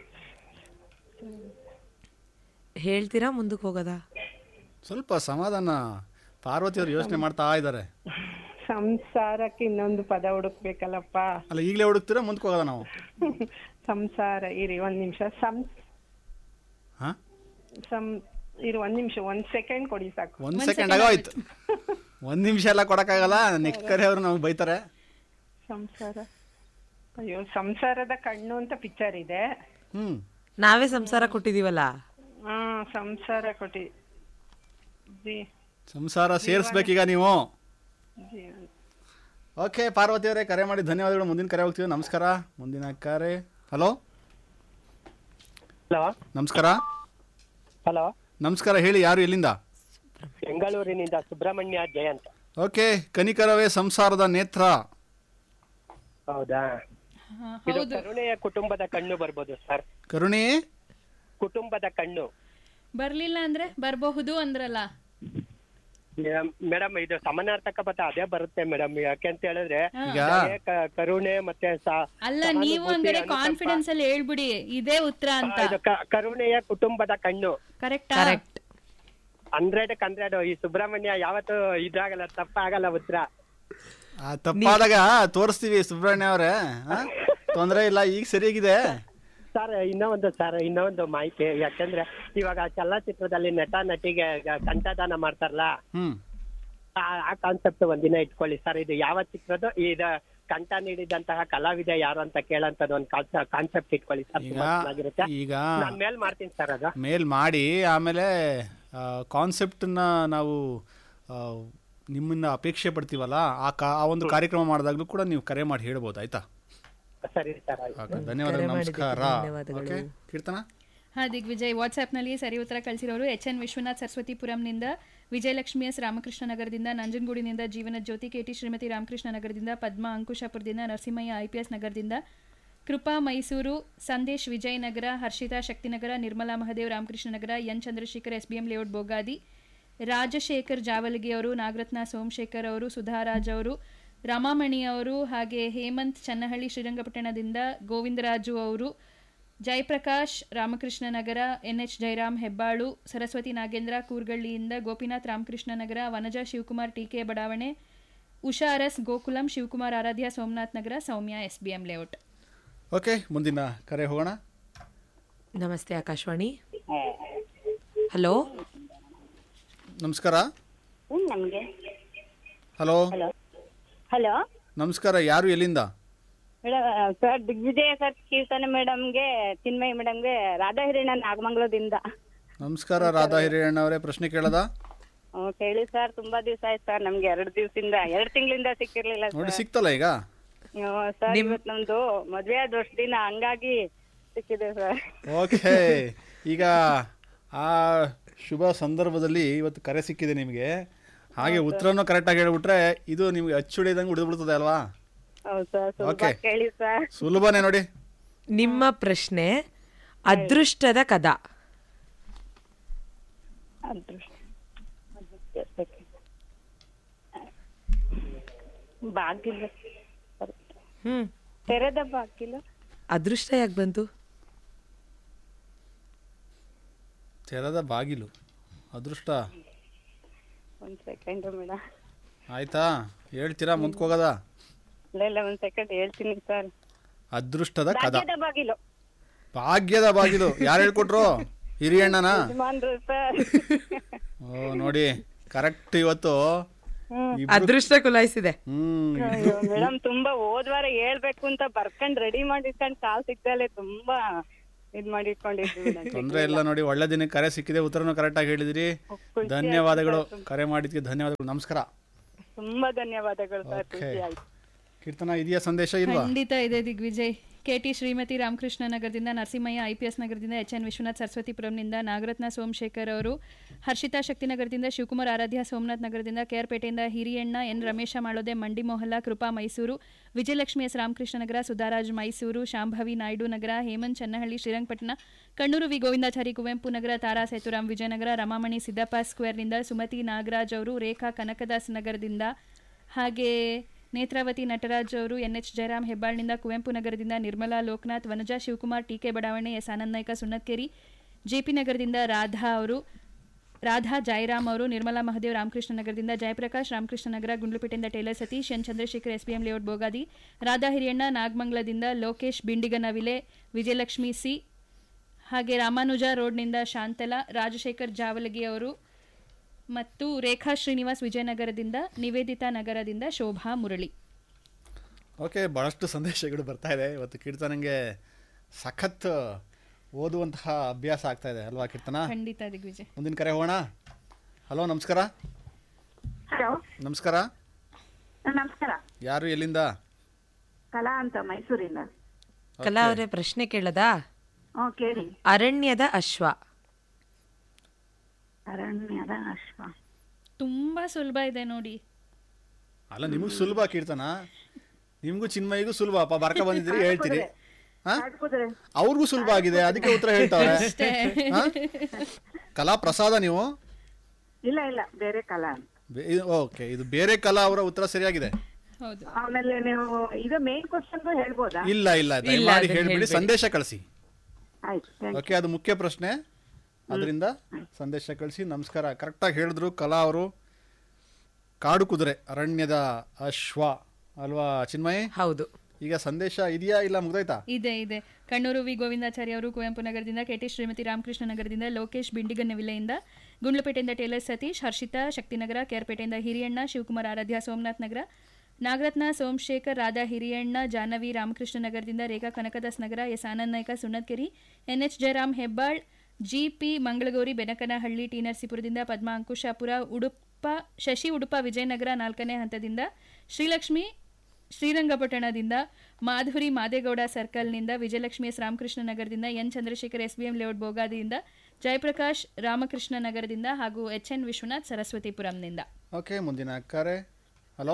ಹೇಳ್ತೀರಾ ಮುಂದಕ್ಕೆ ಹೋಗೋದಾ ಸ್ವಲ್ಪ ಸಮಾಧಾನ ಪಾರ್ವತಿ ಅವರು ಯೋಚನೆ ಮಾಡ್ತಾ ಇದ್ದಾರೆ ಸಂಸಾರಕ್ಕೆ ಇನ್ನೊಂದು ಪದ ಹುಡುಕ್ಬೇಕಲ್ಲಪ್ಪ ಅಲ್ಲ ಈಗಲೇ ಹುಡುಕ್ತೀರಾ ಮುಂದಕ್ಕೆ ಹೋಗೋದ ನಾವು ಸಂಸಾರ ಇರಿ ಒಂದ್ ನಿಮಿಷ ಸಂ ಹಾ ಸಂ ಇರಿ ಒಂದ್ ನಿಮಿಷ ಒಂದ್ ಸೆಕೆಂಡ್ ಕೊಡಿ ಸಾಕು ಒಂದ್ ಸೆಕೆಂಡ್ ಆಗೋಯ್ತು ಒಂದ್ ನಿಮಿಷ ಎಲ್ಲ ಕೊಡಕ್ಕಾಗಲ್ಲ ನೆಕ್ಸ್ಟ್ ಕರೆ ಅವರು ನಮ್ಗೆ ಬೈತಾರೆ ಸಂಸಾರ ಅಯ್ಯೋ ಸಂಸಾರದ ಕಣ್ಣು ಅಂತ ಪಿಕ್ಚರ್ ಇದೆ ಹ್ಮ್ ನಾವೇ ಸಂಸಾರ ಕೊಟ್ಟಿದೀವಲ್ಲ ಹಾ ಸಂಸಾರ ಕೊಟ್ಟಿ ಜೀ ಸಂಸಾರ ಸೇರಿಸ್ಬೇಕೀಗ ನೀವು ಜೀವನ ಓಕೆ ಪಾರ್ವತಿ ಅವರೇ ಕರೆ ಮಾಡಿ ಧನ್ಯವಾದಗಳು ಮುಂದಿನ ಕರೆ ಹೋಗ್ತೀವಿ ನಮಸ್ಕಾರ ಮುಂದಿನ ಕರೆ ಹಲೋ ಹಲೋ ನಮಸ್ಕಾರ ಹಲೋ ನಮಸ್ಕಾರ ಹೇಳಿ ಯಾರು ಎಲ್ಲಿಂದ ಬೆಂಗಳೂರಿನಿಂದ ಸುಬ್ರಹ್ಮಣ್ಯ ಜಯಂತ್ ಓಕೆ ಕನಿಕರವೇ ಸಂಸಾರದ ನೇತ್ರ ಹೌದಾ ಹಾ, ಇದು ಹೌದು ಕರುಣೆಯ ಕುಟುಂಬದ ಕಣ್ಣು ಬರ್ಬೋದು ಸರ್ ಕರುಣಿ ಕುಟುಂಬದ ಕಣ್ಣು ಬರ್ಲಿಲ್ಲ ಅಂದ್ರೆ ಬರಬಹುದು ಅಂದ್ರಲ್ಲ ಮೇಡಮ್ ಇದು ಸಮಾನಾರ್ಥಕ ಪದ ಅದೇ ಬರುತ್ತೆ ಮೇಡಮ್ ಯಾಕೆ ಅಂತ ಹೇಳಿದ್ರೆ ಈಗ ದಯೆ, ಕ- ಕರುಣೆ ಮತ್ತೆ ಸ- ಅಲ್ಲ ಸಹಾನುಭೂತಿ, ನೀವು ಹಂಗಾರೆ ಅನುಕಂಪ. ಕಾನ್ಫಿಡೆನ್ಸ್ ಅಲ್ಲಿ ಹೇಳ್ಬಿಡಿ ಇದೇ ಉತ್ತರ ಆ, ಅಂತ ಇದು ಕ- ಕರುಣೆಯ ಕುಟುಂಬದ ಕಣ್ಣು ಕರೆಕ್ಟಾ ಕರೆಕ್ಟ್ ಹಂಡ್ರೆಡ್ ಹಂಡ್ರೆಡ್ ಈ ಸುಬ್ರಹ್ಮಣ್ಯ ಯಾವತ್ತು ಇದಾಗಲ್ಲ ತಪ್ಪಾಗಲ್ಲ ಉತ್ತರ ಆ, ತಪ್ಪಾದಾಗ ತೋರಿಸ್ತೀವಿ ಸುಬ್ರಹ್ಮಣ್ಯ ಅವರೇ ತೊಂದರೆ ಇಲ್ಲ ಈಗ ಸರಿಯಾಗಿದೆ ಸರ್ ಇನ್ನೂ ಒಂದು ಸರ್ ಇನ್ನೂ ಒಂದು ಮಾಹಿತಿ ಯಾಕಂದ್ರೆ ಇವಾಗ ಚಲನಚಿತ್ರದಲ್ಲಿ ನಟ ನಟಿಗೆ ಗ- ಕಂಠದಾನ ಮಾಡ್ತಾರಲ್ಲ ಹ್ಮ್ ಆ ಆ ಕಾನ್ಸೆಪ್ಟ್ ಒಂದಿನ ಇಟ್ಕೊಳ್ಳಿ ಸರ್ ಇದು ಯಾವ ಚಿತ್ರದ ಇದು ಕಂಠ ನೀಡಿದಂತಹ ಕಲಾವಿದ ಯಾರು ಅಂತ ಕೇಳಂತದ್ದು ಒಂದು ಕಾನ್ಸೆಪ್ಟ್ ಇಟ್ಕೊಳ್ಳಿ ಸರ್ ಈಗ ತುಂಬಾ ಚೆನ್ನಾಗಿರುತ್ತೆ ಈಗ ನಾನ್ ಮೇಲ್ ಮಾಡ್ತೀನಿ ಸರ್ ಅದು ಮೇಲ್ ಮಾಡಿ ಆಮೇಲೆ ಕಾನ್ಸೆಪ್ಟನ್ನ ನಾವು ಆ, ನಿಮ್ಮನ್ನ ಅಪೇಕ್ಷೆ ಪಡ್ತೀವಲ್ಲ ಆ ಕಾ ಆ ಒಂದು ಕಾರ್ಯಕ್ರಮ ಮಾಡಿದಾಗಲೂ ಕೂಡ ನೀವು ಕರೆ ಮಾಡಿ ಹೇಳ್ಬೋದು ಆಯ್ತಾ ಸರಿ ಸರ್ ಆಯ್ತು ಓಕೆ ಧನ್ಯವಾದಗಳು ಕರೆ ಮಾಡಿದ್ದಕ್ಕೆ ನಮಸ್ಕಾರ ಧನ್ಯವಾದಗಳು. ಓಕೆ ಕೀರ್ತನ ಹಾ ದಿಗ್ವಿಜಯ್ ವಾಟ್ಸ್ಆ್ಯಪ್ನಲ್ಲಿ ಸರಿ ಉತ್ತರ ಕಳಿಸಿರೋರು ಎಚ್ ಎನ್ ವಿಶ್ವನಾಥ್ ಸರಸ್ವತಿಪುರಂನಿಂದ ವಿಜಯಲಕ್ಷ್ಮಿ ಎಸ್ ರಾಮಕೃಷ್ಣ ನಗರದಿಂದ ನಂಜನಗೂಡಿನಿಂದ ಜೀವನ ಜ್ಯೋತಿ ಕೆಟಿ ಶ್ರೀಮತಿ ರಾಮಕೃಷ್ಣ ನಗರದಿಂದ ಪದ್ಮಾ ಅಂಕುಶಾಪುರದಿಂದ ನರಸಿಂಹಯ್ಯ ಐ ಪಿ ಎಸ್ ನಗರದಿಂದ Krupa Mysuru Sandesh Vijayanagar Harshitha Shaktinagar Nirmala Mahadev Ramakrishna Nagar N Chandrashekar S B M layout Bogadi Rajashekar Javalagi ಅವರು ನಾಗರತ್ನ ಸೋಮಶೇಖರ್ ಅವರು ಸುಧಾರಾಜ್ ಅವರು ರಾಮಾಮಣಿ ಅವರು ಹಾಗೆ ಹೇಮಂತ್ ಚನ್ನಹಳ್ಳಿ ಶ್ರೀರಂಗಪಟ್ಟಣದಿಂದ ಗೋವಿಂದರಾಜು ಅವರು ಜಯಪ್ರಕಾಶ್ ರಾಮಕೃಷ್ಣ ನಗರ ಎನ್ ಎಚ್ ಜಯರಾಮ್ ಹೆಬ್ಬಾಳು ಸರಸ್ವತಿ ನಾಗೇಂದ್ರ ಕೂರ್ಗಳ್ಳಿಯಿಂದ ಗೋಪಿನಾಥ್ ರಾಮಕೃಷ್ಣ ನಗರ ವನಜಾ ಶಿವಕುಮಾರ್ ಟಿಕೆ ಬಡಾವಣೆ Usha Aras Gokulam Shivakumar Aradhya Somanath Nagar Soumya S B M layout okay ಮುಂದಿನ ಕರೆ ಹೋಗೋಣ ನಮಸ್ತೆ ಆಕಾಶವಾಣಿ ಹಲೋ ನಮಸ್ಕಾರ ನಮ್ಗೆ ಹಲೋ ಹಲೋ ನಮಸ್ಕಾರ ಯಾರು ಎಲ್ಲಿಂದ ಮೇಡಮ್ ಸರ್ ದಿಗ್ವಿಜಯ ಸರ್ ಕೀರ್ತನೆ ಮೇಡಮ್ಗೆ ಚಿನ್ಮಯಿ ಮೇಡಮ್ಗೆ ರಾಧಾ ಹಿರಣ್ಣ ನಾಗಮಂಗಲದಿಂದ ನಮಸ್ಕಾರ ರಾಧಾ ಹಿರಿಯಣ್ಣ ಅವರೇ ಪ್ರಶ್ನೆ ಕೇಳದ ಹ್ಮ್, ಕೇಳಿ ಸರ್ ತುಂಬಾ ದಿವಸ ಆಯ್ತು ಸರ್ ನಮ್ಗೆ ಎರಡು ದಿವಸದಿಂದ ಎರಡು ತಿಂಗಳಿಂದ ಸಿಕ್ಕಿರ್ಲಿಲ್ಲ ನೋಡಿ ಸರ್ ಸಿಕ್ತಲ್ಲ ಈಗ ಹ್ಮ್, ಸರ್ ಇವತ್ತು ನಮ್ದು ಮದ್ವೆ ಆದ ವರ್ಷ ದಿನ ಹಂಗಾಗಿ ಸಿಕ್ಕಿದೆ ಸರ್ ಓಕೆ ಈಗ ಆ ಶುಭ ಸಂದರ್ಭದಲ್ಲಿ ಇವತ್ತು ಕರೆ ಸಿಕ್ಕಿದೆ ನಿಮಗೆ ಹಾಗೆ ಉತ್ತರನೂ ಕರೆಕ್ಟಾಗಿ ಹೇಳ್ಬಿಟ್ರೆ ಇದು ನಿಮ್ಗೆ ಅಚ್ಚುಳಿದಂಗೆ ಉಳಿದ್ಬಿಡ್ತದೆ ಅಲ್ವಾ ಹೌದು ಸರ್ ಸ್ವಲ್ಪ Okay. ಕೇಳಿ ಸರ್ ಸುಲಭನೇ ನೋಡಿ ನಿಮ್ಮ ಪ್ರಶ್ನೆ ಅದೃಷ್ಟದ ಕದ ಅದೃಷ್ಟ ಬಾಗಿಲು ಹ್ಮ್ ತೆರೆದ ಬಾಗಿಲು ಅದೃಷ್ಟ ಯಾಕೆ ಬಂತು ತೆರೆದ ಬಾಗಿಲು ಅದೃಷ್ಟ ಒಂದ್ ಸೆಕೆಂಡ್ ಮೇಡಮ್ ಆಯ್ತಾ ಹೇಳ್ತೀರಾ ಮುಂದ್ಕೋಗದ ಇಲ್ಲ ಇಲ್ಲ ಒಂದ್ ಸೆಕೆಂಡ್ ಹೇಳ್ತೀನಿ ಸರ್ ಅದೃಷ್ಟದ ಕದ ಭಾಗ್ಯದ ಬಾಗಿಲು ಭಾಗ್ಯದ ಬಾಗಿಲು ಯಾರು ಹೇಳ್ಕೊಟ್ರು ಹಿರಿಯಣ್ಣನ ಯಜಮಾನ್ರು ಸರ್ ಓ ನೋಡಿ ಕರೆಕ್ಟ್ ಇವತ್ತು ಇಬ್ರು- ಅದೃಷ್ಟ ಕುಲಾಯಿಸಿದೆ ಹ್ಮ್ ಮೇಡಮ್ ತುಂಬಾ ಹೋದ್ವಾರ ಹೇಳ್ಬೇಕು ಅಂತ ಬರ್ಕೊಂಡ್ ರೆಡಿ ಮಾಡಿಟ್ಕೊಂಡ್ ಕಾಲ್ ಸಿಗ್ದಲೆ ತುಂಬಾ ಇದ್ ಮಾಡಿಟ್ಕೊಂಡಿದ್ವಿ ಮೇಡಮ್ ತೊಂದ್ರೆ ಇಲ್ಲ ನೋಡಿ ಒಳ್ಳೆ ದಿನಕ್ಕೆ ಕರೆ ಸಿಕ್ಕಿದೆ ಉತ್ತರನು ಕರೆಕ್ಟ್ ಆಗಿ ಹೇಳಿದಿರಿ ಧನ್ಯವಾದಗಳು ಕರೆ ಮಾಡಿದ್ಕೆ ಧನ್ಯವಾದಗಳು ನಮಸ್ಕಾರ ತುಂಬಾ ಧನ್ಯವಾದಗಳು ಸರ್ Okay. ಖುಷಿ ಆಯ್ತು ಕೀರ್ತನ ಇದೆಯಾ ಸಂದೇಶ ಇಲ್ವಾ ಖಂಡಿತ ಇದೆ ದಿಗ್ವಿಜಯ್ ಕೆಟಿ ಶ್ರೀಮತಿ ರಾಮಕೃಷ್ಣ ನಗರದಿಂದ ನರಸಿಂಹಯ್ಯ ಐ ಪಿ ಎಸ್ ನಗರದಿಂದ ಎಚ್ ಎನ್ ವಿಶ್ವನಾಥ್ ಸರಸ್ವತಿಪುರಂನಿಂದ ನಾಗರತ್ನ ಸೋಮಶೇಖರ್ ಅವರು ಹರ್ಷಿತಾ ಶಕ್ತಿನಗರದಿಂದ ಶಿವಕುಮಾರ್ ಆರಾಧ್ಯ ಸೋಮನಾಥ್ ನಗರದಿಂದ ಕೆಆರ್ಪೇಟೆಯಿಂದ ಹಿರಿಯಣ್ಣ ಎನ್ ರಮೇಶ ಮಾಡೋದೆ ಮಂಡಿ ಮೊಹಲ್ಲಾ ಕೃಪಾ ಮೈಸೂರು ವಿಜಯಲಕ್ಷ್ಮಿ ಎಸ್ ರಾಮಕೃಷ್ಣ ನಗರ ಸುಧಾರಾಜ್ ಮೈಸೂರು ಶಾಂಭವಿ ನಾಯ್ಡು ನಗರ ಹೇಮಂತ್ ಚನ್ನಹಳ್ಳಿ ಶ್ರೀರಂಗಪಟ್ಟಣ ಕಣ್ಣೂರು ವಿ ಗೋವಿಂದಾಚಾರಿ ಕುವೆಂಪು ನಗರ ತಾರಾ ಸೇತುರಾಮ್ ವಿಜಯನಗರ ರಮಾಮಣಿ ಸಿದ್ದಪ್ಪ ಸ್ಕ್ವೇರ್ನಿಂದ ಸುಮತಿ ನಾಗರಾಜ್ ಅವರು ರೇಖಾ ಕನಕದಾಸ್ ನಗರದಿಂದ ಹಾಗೆ ನೇತ್ರಾವತಿ ನಟರಾಜ್ ಅವರು ಎನ್ ಎಚ್ ಜಯರಾಮ್ ಹೆಬ್ಬಾಳ್ನಿಂದ ಕುವೆಂಪು ನಗರದಿಂದ ನಿರ್ಮಲಾ ಲೋಕನಾಥ್ ವನಜಾ ಶಿವಕುಮಾರ್ ಟಿಕೆ ಬಡಾವಣೆ ಎಸ್ ಆನಂದ್ ನಾಯ್ಕ ಸುಣ್ಣತ್ಕೇರಿ ಜೆಪಿ ನಗರದಿಂದ ರಾಧಾ ಅವರು ರಾಧಾ ಜಯರಾಮ್ ಅವರು ನಿರ್ಮಲಾ ಮಹದೇವ್ ರಾಮಕೃಷ್ಣ ನಗರದಿಂದ ಜಯಪ್ರಕಾಶ್ ರಾಮಕೃಷ್ಣ ನಗರ ಗುಂಡ್ಲುಪೇಟೆಯಿಂದ tailor Satish N Chandrashekar SBM layout Bogadi Radha Hiriyanna ನಾಗಮಂಗಲದಿಂದ ಲೋಕೇಶ್ ಬಿಂಡಿಗನವಿಲೆ ವಿಜಯಲಕ್ಷ್ಮಿ ಸಿ ಹಾಗೆ ರಾಮಾನುಜ ರೋಡ್ನಿಂದ ಶಾಂತಲಾ ರಾಜಶೇಖರ್ ಜಾವಲಗಿ ಅವರು ಮತ್ತು ರೇಖಾ ಶ್ರೀನಿವಾಸ್ ವಿಜಯನಗರದಿಂದ ನಿವೇದಿತಾ ನಗರದಿಂದ ಶೋಭಾ ಮುರಳಿ ಓಕೆ ಭಾಳಷ್ಟು ಸಂದೇಶಗಳು ಬರ್ತಾ ಇದೆ ಇವತ್ತು ಕೀರ್ತನಂಗೆ ಸಖತ್ ಓದುವಂತಹ ಅಭ್ಯಾಸ ಆಗ್ತಾ ಇದೆ ಅಲ್ವಾ ಕೀರ್ತನ ಖಂಡಿತ ದಿಗ್ವಿಜಯ್ ಮುಂದಿನ ಕರೆ ಹೋಗೋಣ ಹಲೋ ನಮಸ್ಕಾರ ಹಲೋ ನಮಸ್ಕಾರ ನಮಸ್ಕಾರ ಯಾರು ಎಲ್ಲಿಂದ ಕಲಾ ಅಂತ ಮೈಸೂರಿಂದ ಕಲಾ ಅವರೇ ಪ್ರಶ್ನೆ ಕೇಳದಾ ಹ್ಮ್ ಕೇಳಿ ಅರಣ್ಯದ ಅಶ್ವ ಅರಣ್ಯದ ಅಶ್ವ ತುಂಬಾ ಸುಲಭ ಇದೆ ನೋಡಿ ಅಲ್ಲ ನಿಮಗೆ ಸುಲಭ ಕೀರ್ತನ ನಿಮಗೂ ಚಿನ್ಮಯಿಗೂ ಸುಲಭ ಅಪ್ಪ ಬರ್ಕ ಬಂದಿದ್ದೀರಿ ಹೇಳ್ತೀರಿ ಹಾ ಕಾಡ್ಕುದ್ರೆ ಅವ್ರಿಗೂ ಸುಲಭ ಆಗಿದೆ ಅದಕ್ಕೆ ಉತ್ತರ ಹೇಳ್ತಾವ್ರೆ ಹಾ? ಕಲಾ ಪ್ರಸಾದ ನೀವು ಇಲ್ಲ ಇಲ್ಲ ಬೇರೆ ಕಲಾ ಓಕೆ ಇದು ಬೇರೆ ಕಲಾ ಅವರ ಉತ್ತರ ಸರಿಯಾಗಿದೆ ಹೌದು ಆಮೇಲೆ ನೀವು ಇದು ಮೇನ್ ಕ್ವಶನ್ ಹೇಳ್ಬೋದಾ ಇಲ್ಲ ಇಲ್ಲ ದಯಮಾಡಿ ಹೇಳ್ಬಿಡಿ ಸಂದೇಶ ಕಳಿಸಿ ಆಯ್ತು thank you. ಓಕೆ ಅದು ಮುಖ್ಯ ಪ್ರಶ್ನೆ ಅದರಿಂದ ಸಂದೇಶ ಕಳಿಸಿ ನಮಸ್ಕಾರ ಕರೆಕ್ಟಾಗಿ ಹೇಳಿದ್ರು ಕಲಾ ಅವರು ಕಾಡು ಕುದುರೆ ಅರಣ್ಯದ ಅಶ್ವ ಅಲ್ವಾ ಚಿನ್ಮಯ್ ಹೌದು ಈಗ ಸಂದೇಶ ಇದೆಯಾ ಇಲ್ಲ ಮುಗ್ದೋಯ್ತಾ ಇದೆ ಇದೆ ಕಣ್ಣೂರು ವಿ ಗೋವಿಂದಾಚಾರ್ಯ ಅವರು ಕುವೆಂಪು ನಗರದಿಂದ ಕೆಟಿ ಶ್ರೀಮತಿ ರಾಮಕೃಷ್ಣ ನಗರದಿಂದ ಲೋಕೇಶ್ ಬಿಂಡಿಗನವಿಲೆಯಿಂದ ಗುಂಡ್ಲುಪೇಟೆಯಿಂದ ಟೇಲರ್ ಸತೀಶ್ ಹರ್ಷಿತಾ ಶಕ್ತಿನಗರ ಕೆಆರ್ಪೇಟೆಯಿಂದ ಹಿರಿಯಣ್ಣ ಶಿವಕುಮಾರ್ ಆರಾಧ್ಯ ಸೋಮನಾಥ್ ನಗರ ನಾಗರತ್ನ ಸೋಮಶೇಖರ್ ರಾಧಾ ಹಿರಿಯಣ್ಣ ಜಾಹ್ನವಿ ರಾಮಕೃಷ್ಣ ನಗರದಿಂದ Rekha Kanakadas Nagar S Anand Nayak Sunnathkeri N H Jayaram Hebbal G P Mangalagowri Benakanahalli T ನರಸೀಪುರದಿಂದ ಪದ್ಮಾ ಅಂಕುಶಾಪುರ ಉಡುಪ್ ಉಡುಪ ಶಶಿ ಉಡುಪ ವಿಜಯನಗರ ನಾಲ್ಕನೇ ಹಂತದಿಂದ ಶ್ರೀಲಕ್ಷ್ಮಿ ಶ್ರೀರಂಗಪಟ್ಟಣದಿಂದ ಮಾಧುರಿ ಮಾದೇಗೌಡ ಸರ್ಕಲ್ನಿಂದ ವಿಜಯಲಕ್ಷ್ಮಿ ಎಸ್ ರಾಮಕೃಷ್ಣ ನಗರದಿಂದ N Chandrashekar S B M layout ಬೋಗಾದಿಯಿಂದ ಜಯಪ್ರಕಾಶ್ ರಾಮಕೃಷ್ಣ ನಗರದಿಂದ ಹಾಗೂ ಎಚ್ ಎನ್ ವಿಶ್ವನಾಥ್ ಸರಸ್ವತಿಪುರಂನಿಂದ ಓಕೆ ಮುಂದಿನ ಕರೆ ಹಲೋ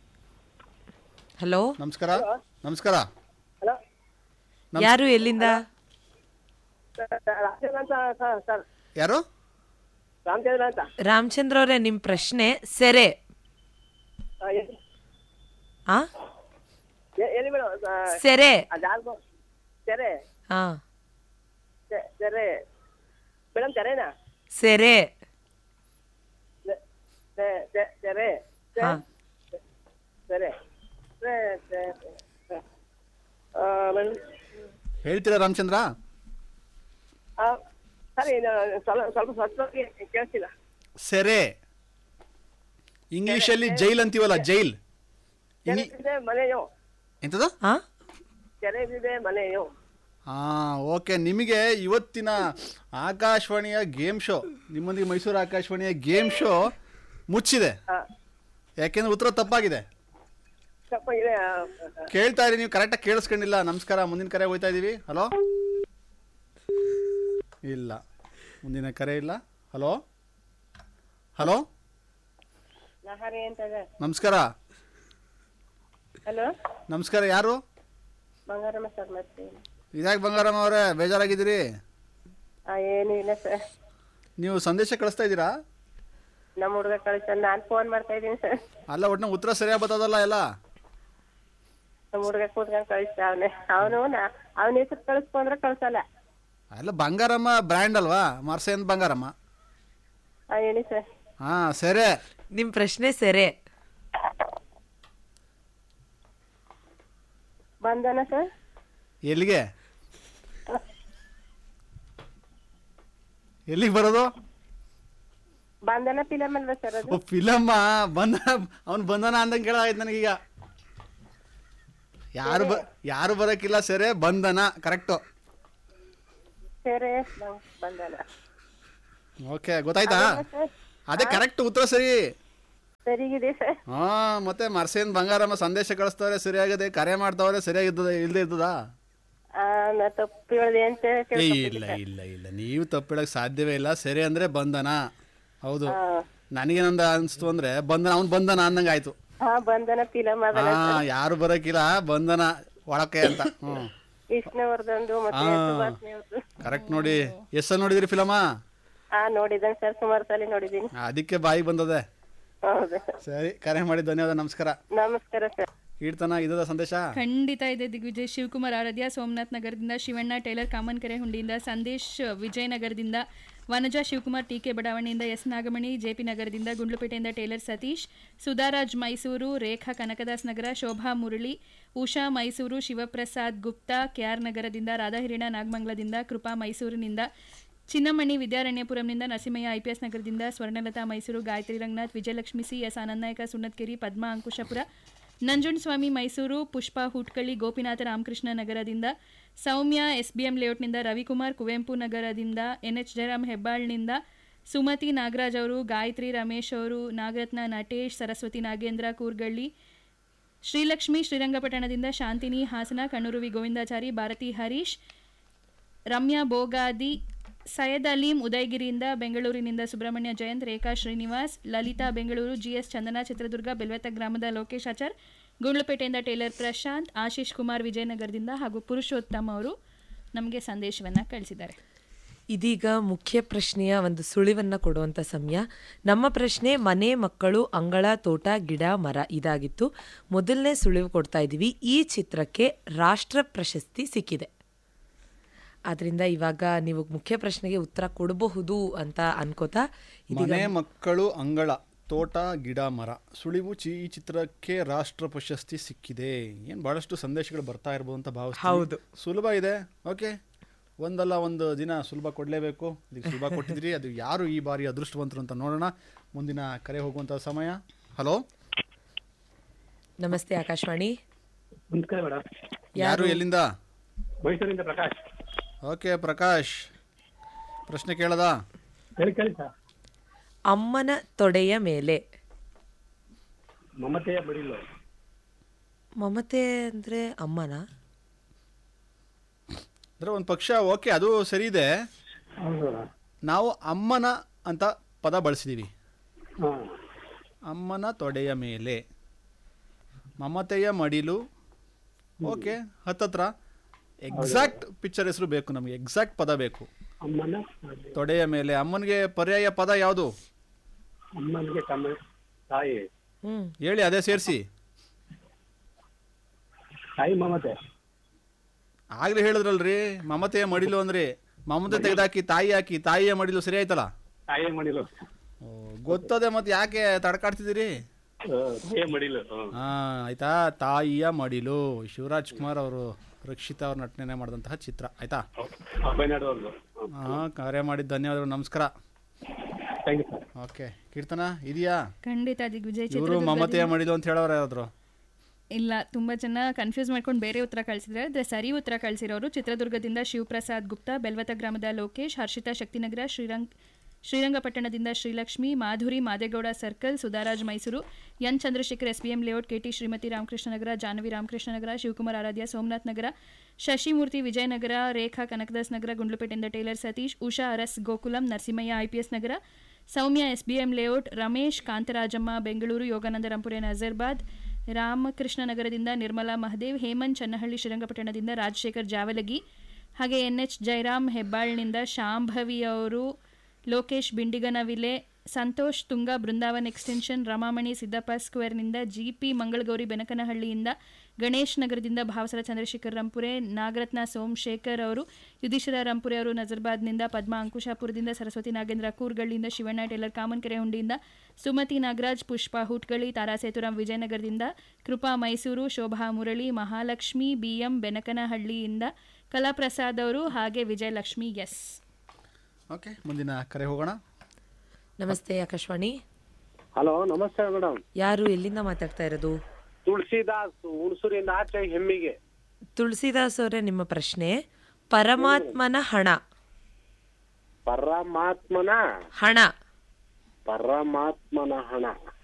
ಹಲೋ ನಮಸ್ಕಾರ ನಮಸ್ಕಾರ ಹಲೋ ನಮ್- ಯಾರು ಎಲ್ಲಿಂದ ರಾಮಚಂದ್ರ ಅಂತ ಸರ್ ಸರ್ ಯಾರು ರಾಮಚಂದ್ರ ಅಂತ ರಾಮಚಂದ್ರ ಅವರೇ ನಿಮ್ ಪ್ರಶ್ನೆ ಸೆರೆ ಆ, ಎಲ್ಲಿ- ಆ ಎ- ಎಲ್ಲಿ ಮೇಡಮ್ ಸೆರೆ ಅದಾಲ್ಗೋ ತೆರೆ ಹಾ ತೆ- ತೆರೆ ಮೇಡಮ್ ತೆರೆನಾ ಸೆರೆ ತೆ- ತೆ- ತೆ- ತೆರೆ ತೆ- ಹಾ ತೆರೆ ತೆ- ತೆ- ತೆ- ಆ, ಮೇಡಮ್ ಹೇಳ್ತೀರಾ ರಾಮಚಂದ್ರ ಆ, ಸರಿ ಇದು ಸ್ವಲ್ಪ ಸ್ವಲ್ಪ ಸ್ವಚ್ಛವಾಗಿ ಕೇಳಿಸಿಲ್ಲ ಸೆರೆ ಇಂಗ್ಲಿಷಲ್ಲಿ ಜೈಲ್ ಅಂತೀವಲ್ಲ ಜೈಲ್ ಇಂಗ್ಲಿ ಇದೆ ಮನೆಯೋ ಎಂತದು ಹಾ ತೆರೆದಿದೆ ಮನೆಯೋ ಹಾಂ ಓಕೆ ನಿಮಗೆ ಇವತ್ತಿನ ಆಕಾಶವಾಣಿಯ ಗೇಮ್ ಶೋ ನಿಮ್ಮೊಂದಿಗೆ ಮೈಸೂರು ಆಕಾಶವಾಣಿಯ ಗೇಮ್ ಶೋ ಮುಚ್ಚಿದೆ ಹಾ ಯಾಕೆಂದ್ರೆ ಉತ್ತರ ತಪ್ಪಾಗಿದೆ ತಪ್ಪಾಗಿದೆ ಆ, ಆ, ಕೇಳ್ತಾ ಇರಿ ನೀವು ಕರೆಕ್ಟಾಗಿ ಕೇಳಿಸ್ಕೊಂಡಿಲ್ಲ ನಮಸ್ಕಾರ ಮುಂದಿನ ಕರೆ ಹೋಯ್ತಾ ಇದ್ದೀವಿ ಹಲೋ ಇಲ್ಲ ಮುಂದಿನ ಕರೆ ಇಲ್ಲ ಹಲೋ ಹಲೋ ಲಹರಿ ಅಂತ ಇದೆ ನಮಸ್ಕಾರ ಹಲೋ ನಮಸ್ಕಾರ ಯಾರು ಬಂಗಾರಮ್ಮ ಸರ್ ಮತ್ತೆ ಇದ್ಯಾಕೆ ಬಂಗಾರಮ್ಮ ಅವರೇ ಬೇಜಾರಾಗಿದ್ದೀರಿ ಆ, ಏನೂ ಇಲ್ಲ ಸರ್ ನೀವು ಸಂದೇಶ ಕಳಿಸ್ತಾ ಇದ್ದೀರಾ ನಮ್ಮ ಹುಡುಗ ಕಳಿಸ ನಾನ್ ಫೋನ್ ಮಾಡ್ತಾ ಇದ್ದೀನಿ ಸರ್ ಅಲ್ಲ ಒಟ್ಟಿನ ಉತ್ತರ ಸರಿಯಾಗಿ ಬರ್ತದಲ್ಲ ಎಲ್ಲ ನಮ್ಮ ಹುಡುಗ ಕೂತ್ಕೊಂಡು ಕಳಿಸ್ತಾ ಅವನೆ ಅವನು ಅವನ ಹೆಸರು ಕಳಿಸ್ಕೊಂಡ್ರೆ ಕಳ್ಸಲ್ಲ ಅಲ್ಲ ಬಂಗಾರಮ್ಮ ಬ್ರ್ಯಾಂಡ್ ಅಲ್ವಾ ಮರ್ಸೇನ್ ಬಂಗಾರಮ್ಮ ಆ, ಹೇಳಿ ಸರ್ ಹಾಂ ಸರಿ ನಿಮ್ ಪ್ರಶ್ನೆ ಸೆರೆ ಬಂಧನ ಸರ್ ಎಲ್ಲಿಗೆ ಎಲ್ಲಿಗೆ ಬರೋದು ಬಂಧನ ಫಿಲಮ್ ಅಲ್ವಾ ಸರ್ ಅದು ಓ ಫಿಲಮ್ಮ ಬಂದ ಅವ್ನು ಬಂದನ ಅಂದಂಗೆ ಕೇಳಾಯ್ತು ನನಗೀಗ ಯಾರು ಬ ಯಾರು ಬರೋಕ್ಕಿಲ್ಲ ಸರಿ ಬಂಧನ ಕರೆಕ್ಟು ಸರಿ ಬ- ಬಂಧನ ಓಕೆ ಗೊತ್ತಾಯ್ತಾ ಸರ್ ಅದೇ ಕರೆಕ್ಟ್ ಉತ್ತರ ಸರಿ ಸರಿಗಿದೆ ಸರ್ ಹಾ ಮತ್ತೆ ಮರ್ಸೇನ್ ಬಂಗಾರಮ್ಮ ಸಂದೇಶ ಕಳಿಸ್ತವ್ರೆ ಸರಿಯಾಗಿದೆ ಕರೆ ಮಾಡ್ತಾವ್ರೆ ಸರಿಯಾಗಿದ್ದದ ಇಲ್ದೇ ಇದ್ದದಾ ಆ, ನಾ ತಪ್ಪು ಹೇಳಿದೆ ಅಂತ ಏ ತಿಳ್ಕೊಂಡಿದ್ದೆ ಇಲ್ಲ ಸರ್. ಇಲ್ಲ ಇಲ್ಲ ನೀವು ತಪ್ಪಿಡಕ್ ಸಾಧ್ಯವೇ ಇಲ್ಲ ಸರಿ ಅಂದ್ರೆ ಬಂಧನ ಹೌದು ಆ, ನನಗೇನಂದ ಅನ್ಸ್ತು ಅಂದ್ರೆ ಬಂಧನ ಅವ್ನು ಬಂಧನ ಅಂದಂಗೆ ಆಯ್ತು ಹಾ ಬಂಧನ ಫಿಲಮ್ ಹಾ ಅದಲ್ಲ ಸರ್ ಯಾರು ಬರೋಕ್ಕಿಲ್ಲ ಬಂಧನ ಒಳಕ್ಕೆ ಅಂತ ಹ್ಮ್ ವಿಷ್ಣುವರ್ಧನ್ದು ಮತ್ತೆ ಆ. ಸುಭಾಷ್ನಿ ಅವ್ರ್ದು. ಕರೆಕ್ಟ್ ನೋಡಿ ಎಷ್ಟ ನೋಡಿದ್ರಿ ಫಿಲಮ ಹಾ ನೋಡಿದ್ದೇನೆ ಸರ್ ಸುಮಾರು ಸಲ ನೋಡಿದ್ದೀನಿ ಅದಕ್ಕೆ ಬಾಯಿ ಬಂದದೆ ಹೌದು ಸರ್ ಸರಿ ಕರೆ ಮಾಡಿ ಧನ್ಯವಾದ ನಮಸ್ಕಾರ ನಮಸ್ಕಾರ ಸರ್ ಕೀರ್ತನ ಇದದ ಸಂದೇಶ ಖಂಡಿತ ಇದೆ ದಿಗ್ವಿಜಯ್ ಶಿವಕುಮಾರ್ ಆರಾಧ್ಯ ಸೋಮನಾಥ್ ನಗರದಿಂದ ಶಿವಣ್ಣ ಟೈಲರ್ ಕಾಮನ್ಕೆರೆ ಹುಂಡಿಯಿಂದ ಸಂದೇಶ್ ವಿಜಯನಗರದಿಂದ ವನಜಾ ಶಿವಕುಮಾರ್ ಟಿಕೆ ಬಡಾವಣೆಯಿಂದ ಎಸ್ ನಾಗಮಣಿ ಜೆಪಿ ನಗರದಿಂದ ಗುಂಡ್ಲುಪೇಟೆಯಿಂದ ಟೈಲರ್ ಸತೀಶ್ ಸುಧಾರಾಜ್ ಮೈಸೂರು ರೇಖಾ ಕನಕದಾಸ್ ನಗರ ಶೋಭಾ ಮುರಳಿ ಉಷಾ ಮೈಸೂರು ಶಿವಪ್ರಸಾದ್ ಗುಪ್ತಾ ಕೆಆರ್ ನಗರದಿಂದ ರಾಧಾಹಿರಿಣ ನಾಗಮಂಗಲದಿಂದ ಕೃಪಾ ಮೈಸೂರಿನಿಂದ ಚಿನ್ನಮಣಿ ವಿದ್ಯಾರಣ್ಯಪುರಂನಿಂದ ನರಸಿಂಹಯ್ಯ ಐಪಿಎಸ್ ನಗರದಿಂದ ಸ್ವರ್ಣಲತಾ ಮೈಸೂರು ಗಾಯತ್ರಿ ರಂಗನಾಥ್ ವಿಜಯಲಕ್ಷ್ಮಿ ಸಿ ಎಸ್ ಆನಂದನಾಯಕ ಸುಣ್ಣತ್ಕೆರಿ ಪದ್ಮಾ ಅಂಕುಶಪುರ ನಂಜುಂಡಸ್ವಾಮಿ ಮೈಸೂರು ಪುಷ್ಪಾ ಹುಟ್ಕಳ್ಳಿ ಗೋಪಿನಾಥ ರಾಮಕೃಷ್ಣ ನಗರದಿಂದ ಸೌಮ್ಯ ಎಸ್ಬಿಎಂ ಲೇಔಟ್ನಿಂದ ರವಿಕುಮಾರ್ ಕುವೆಂಪು ನಗರದಿಂದ ಎನ್ಎಚ್ ಜಯರಾಮ್ ಹೆಬ್ಬಾಳ್ನಿಂದ ಸುಮತಿ ನಾಗರಾಜ್ ಅವರು ಗಾಯತ್ರಿ ರಮೇಶ್ ಅವರು ನಾಗರತ್ನ ನಟೇಶ್ ಸರಸ್ವತಿ ನಾಗೇಂದ್ರ ಕೂರ್ಗಳ್ಳಿ ಶ್ರೀಲಕ್ಷ್ಮಿ ಶ್ರೀರಂಗಪಟ್ಟಣದಿಂದ ಶಾಂತಿನಿ ಹಾಸನ ಕಣ್ಣೂರು ವಿ ಗೋವಿಂದಾಚಾರಿ ಭಾರತಿ ಹರೀಶ್ ರಮ್ಯಾ ಬೋಗಾದಿ ಸೈಯದ್ ಅಲೀಂ ಉದಯಗಿರಿಯಿಂದ ಬೆಂಗಳೂರಿನಿಂದ ಸುಬ್ರಹ್ಮಣ್ಯ ಜಯಂತ್ ರೇಖಾ ಶ್ರೀನಿವಾಸ್ ಲಲಿತಾ ಬೆಂಗಳೂರು ಜಿಎಸ್ ಚಂದನ ಚಿತ್ರದುರ್ಗ ಬೆಲ್ವೆತ್ತ ಗ್ರಾಮದ ಲೋಕೇಶ್ ಆಚಾರ್ ಗುಂಡ್ಲುಪೇಟೆಯಿಂದ ಟೇಲರ್ ಪ್ರಶಾಂತ್ ಆಶೀಶ್ ಕುಮಾರ್ ವಿಜಯನಗರದಿಂದ ಹಾಗೂ ಪುರುಷೋತ್ತಮ್ ಅವರು ನಮಗೆ ಸಂದೇಶವನ್ನು ಕಳಿಸಿದ್ದಾರೆ ಇದೀಗ ಮುಖ್ಯ ಪ್ರಶ್ನೆಯ ಒಂದು ಸುಳಿವನ್ನ ಕೊಡುವಂತ ಸಮಯ ನಮ್ಮ ಪ್ರಶ್ನೆ ಮನೆ ಮಕ್ಕಳು ಅಂಗಳ ತೋಟ ಗಿಡ ಮರ ಇದಾಗಿತ್ತು ಮೊದಲನೇ ಸುಳಿವು ಕೊಡ್ತಾ ಇದ್ದೀವಿ ಈ ಚಿತ್ರಕ್ಕೆ ರಾಷ್ಟ್ರ ಪ್ರಶಸ್ತಿ ಸಿಕ್ಕಿದೆ ಆದ್ರಿಂದ ಇವಾಗ ನೀವು ಮುಖ್ಯ ಪ್ರಶ್ನೆಗೆ ಉತ್ತರ ಕೊಡಬಹುದು ಅಂತ ಅನ್ಕೋತಾ ಇದೀಗ ಮನೆ ಮಕ್ಕಳು ಅಂಗಳ ತೋಟ ಗಿಡ ಮರ ಸುಳಿವು ಚಿ ಈ ಚಿತ್ರಕ್ಕೆ ರಾಷ್ಟ್ರ ಪ್ರಶಸ್ತಿ ಸಿಕ್ಕಿದೆ ಏನು ಬಹಳಷ್ಟು ಸಂದೇಶಗಳು ಬರ್ತಾ ಇರ್ಬೋದು ಅಂತ ಭಾವಿಸ್ತೀನಿ ಹೌದು. ಸುಲಭ ಇದೆ ಓಕೆ ಒಂದಲ್ಲ ಒಂದು ದಿನ ಸುಲಭ ಕೊಡಲೇಬೇಕು ಇದಕ್ಕೆ ಸುಲಭ ಕೊಟ್ಟಿದ್ರಿ ಅದು ಯಾರು ಈ ಬಾರಿ ಅದೃಷ್ಟವಂತರು ಅಂತ ನೋಡೋಣ ಮುಂದಿನ ಕರೆ ಹೋಗುವಂಥ ಸಮಯ ಹಲೋ ನಮಸ್ತೆ ಆಕಾಶವಾಣಿ ನಮಸ್ಕಾರ ಮೇಡಮ್ ಯಾರು ಎಲ್ಲಿಂದ ಮೈಸೂರಿಂದ ಪ್ರಕಾಶ್ ಓಕೆ ಪ್ರಕಾಶ್ ಪ್ರಶ್ನೆ ಕೇಳದ ಹೇಳಿ ಕೇಳಿ ಸರ್ ಅಮ್ಮನ ತೊಡೆಯ ಮೇಲೆ ಮಮತೆಯ ಬಡಿಲು ಮಮತೆ ಅಂದ್ರೆ ಅಮ್ಮನ ಅಂದರೆ ಒಂದು ಪಕ್ಷ ಓಕೆ ಅದು ಸರಿ ಇದೆ ಹೌದು ನಾವು ಅಮ್ಮನ ಅಂತ ಪದ ಬಳಸಿದ್ದೀವಿ ಹಾ ಅಮ್ಮನ ತೊಡೆಯ ಮೇಲೆ ಮಮತೆಯ ಮಡಿಲು ಓಕೆ ಹತ್ತತ್ರ ಎಕ್ಸಾಕ್ಟ್ ಪಿಕ್ಚರ್ ಹೆಸರು ಬೇಕು ನಮಗೆ ಎಕ್ಸಾಕ್ಟ್ ಪದ ಬೇಕು ಅಮ್ಮನ ತೊಡೆಯ ಮೇಲೆ ಅಮ್ಮನಿಗೆ ಪರ್ಯಾಯ ಪದ ಯಾವುದು ಅಮ್ಮನಿಗೆ ತಮ್ಮ ತಾಯಿ ಹ್ಮ್ ಹೇಳಿ ಅದೇ ಸೇರಿಸಿ ತಾಯಿ ಮಮತೆ ಆಗ್ಲೇ ಹೇಳಿದ್ರಲ್ರಿ ಮಮತೆಯ ಮಡಿಲು ಅಂದ್ರಿ ಮಮತೆ ತೆಗೆದಾಕಿ ತಾಯಿ ಹಾಕಿ ತಾಯಿಯ ಮಡಿಲು ಸರಿ ಆಯ್ತಲ್ಲ ತಾಯಿ ಮಡಿಲು ಓ, ಗೊತ್ತದೆ ಮತ್ತೆ ಯಾಕೆ ತಡ್ಕಾಡ್ತಿದ್ದೀರಿ ತಾಯಿಯ ಮಡಿಲು ಹಾ ಆಯ್ತಾ ತಾಯಿಯ ಮಡಿಲು ಶಿವರಾಜ್ ಕುಮಾರ್ ಅವರು ರಕ್ಷಿತಾ ಅವ್ರ ನಟನೆ ಮಾಡಿದಂತಹ ಚಿತ್ರ ಆಯ್ತಾ ಅಭಯನಾಡೋರ್ದು ಹಾ ಕಾರ್ಯ ಮಾಡಿದ ಧನ್ಯವಾದಗಳು ನಮಸ್ಕಾರ thank you sir okay Keertana ಇದೆಯಾ ಖಂಡಿತ ದಿಗ್ವಿಜಯ್ ಇವರು ಚಿತ್ರದುರ್ಗದಿಂದ- ಮಮತೆಯ ಮಡಿಲು ಅಂತ ಹೇಳೋರು ಯಾರಾದ್ರು ಇಲ್ಲ ತುಂಬ ಜನ ಕನ್ಫ್ಯೂಸ್ ಮಾಡ್ಕೊಂಡು ಬೇರೆ ಉತ್ತರ ಕಳಿಸಿದ್ರೆ ಆದರೆ ಸರಿ ಉತ್ತರ ಕಳಿಸಿರೋರು ಚಿತ್ರದುರ್ಗದಿಂದ ಶಿವಪ್ರಸಾದ್ ಗುಪ್ತಾ ಬೆಲ್ವತ ಗ್ರಾಮದ ಲೋಕೇಶ್ ಹರ್ಷಿತಾ ಶಕ್ತಿನಗರ ಶ್ರೀರಂಗ್ ಶ್ರೀರಂಗಪಟ್ಟಣದಿಂದ Srilakshmi Madhuri Madegowda circle Sudharaj Mysuru N Chandrashekar S B M layout K T Shrimati Ramakrishnanagar Janhavi Ramakrishnanagar Shivakumar Aradhya Somanath Nagar Shashimurthy Vijayanagar Rekha Kanakadas Nagar ಗುಂಡ್ಲುಪೇಟೆಯಿಂದ tailor Satish Usha Aras Gokulam Narasimhaiah I P S Nagar Soumya S B M layout Ramesh Kantharajamma Bengaluru Yogananda Rampure Nazarbad Ramakrishna ನಗರದಿಂದ ನಿರ್ಮಲಾ ಮಹದೇವ್ ಹೇಮಂತ್ ಚನ್ನಹಳ್ಳಿ ಶ್ರೀರಂಗಪಟ್ಟಣದಿಂದ ರಾಜಶೇಖರ್ ಜಾವಲಗಿ ಹಾಗೆ ಎನ್ ಎಚ್ ಜಯರಾಮ್ ಹೆಬ್ಬಾಳ್ನಿಂದ ಶಾಂಭವಿ ಅವರು ಲೋಕೇಶ್ ಬಿಂಡಿಗನವಿಲೆ ಸಂತೋಷ್ ತುಂಗ ಬೃಂದಾವನ್ ಎಕ್ಸ್ಟೆನ್ಷನ್ ರಮಾಮಣಿ ಸಿದ್ದಪ್ಪ ಸ್ಕ್ವೇರ್ನಿಂದ ಜಿ ಪಿ ಮಂಗಳಗೌರಿ ಬೆನಕನಹಳ್ಳಿಯಿಂದ ಗಣೇಶ್ ನಗರದಿಂದ ಭಾವಸರ ಚಂದ್ರಶೇಖರ್ ರಂಪುರೆ ನಾಗರತ್ನ ಸೋಮಶೇಖರ್ ಅವರು ಯುಧಿಷ್ಠಿರ ರಂಪುರೆ ಅವರು ನಜರ್ಬಾದ್ನಿಂದ ಪದ್ಮಾ ಅಂಕುಶಾಪುರದಿಂದ ಸರಸ್ವತಿ ನಾಗೇಂದ್ರ ಕೂರ್ಗಳಿಂದ ಶಿವಣ್ಣ ಟೇಲರ್ ಕಾಮನ್ಕೆರೆ ಹುಂಡಿಯಿಂದ ಸುಮತಿ ನಾಗರಾಜ್ ಪುಷ್ಪ ಹುಟ್ಗಳಿ ತಾರಾ ಸೇತುರಾಮ್ ವಿಜಯನಗರದಿಂದ ಕೃಪಾ ಮೈಸೂರು ಶೋಭಾ ಮುರಳಿ ಮಹಾಲಕ್ಷ್ಮಿ ಬಿಎಂ ಬೆನಕನಹಳ್ಳಿಯಿಂದ ಕಲಾಪ್ರಸಾದ್ ಅವರು ಹಾಗೆ ವಿಜಯಲಕ್ಷ್ಮಿ ಎಸ್ ಓಕೆ ಮುಂದಿನ ಕರೆ ಹೋಗೋಣ ನಮಸ್ತೆ ಆಕಾಶವಾಣಿ ಹಲೋ ನಮಸ್ತೆ ಮೇಡಮ್ ಯಾರು ಎಲ್ಲಿಂದ ಮಾತಾಡ್ತಾ ಇರೋದು ತುಳಸಿದಾಸ್ ಹುಣಸೂರಿಂದ ಆಚೆ ಹೆಮ್ಮಿಗೆ ತುಳಸಿದಾಸ್ ಅವರೇ ನಿಮ್ಮ ಪ್ರಶ್ನೆ ಪರಮಾತ್ಮನ ಹಣ ಪರಮಾತ್ಮನ ಹಣ ಪರಮಾತ್ಮನ ಹಣ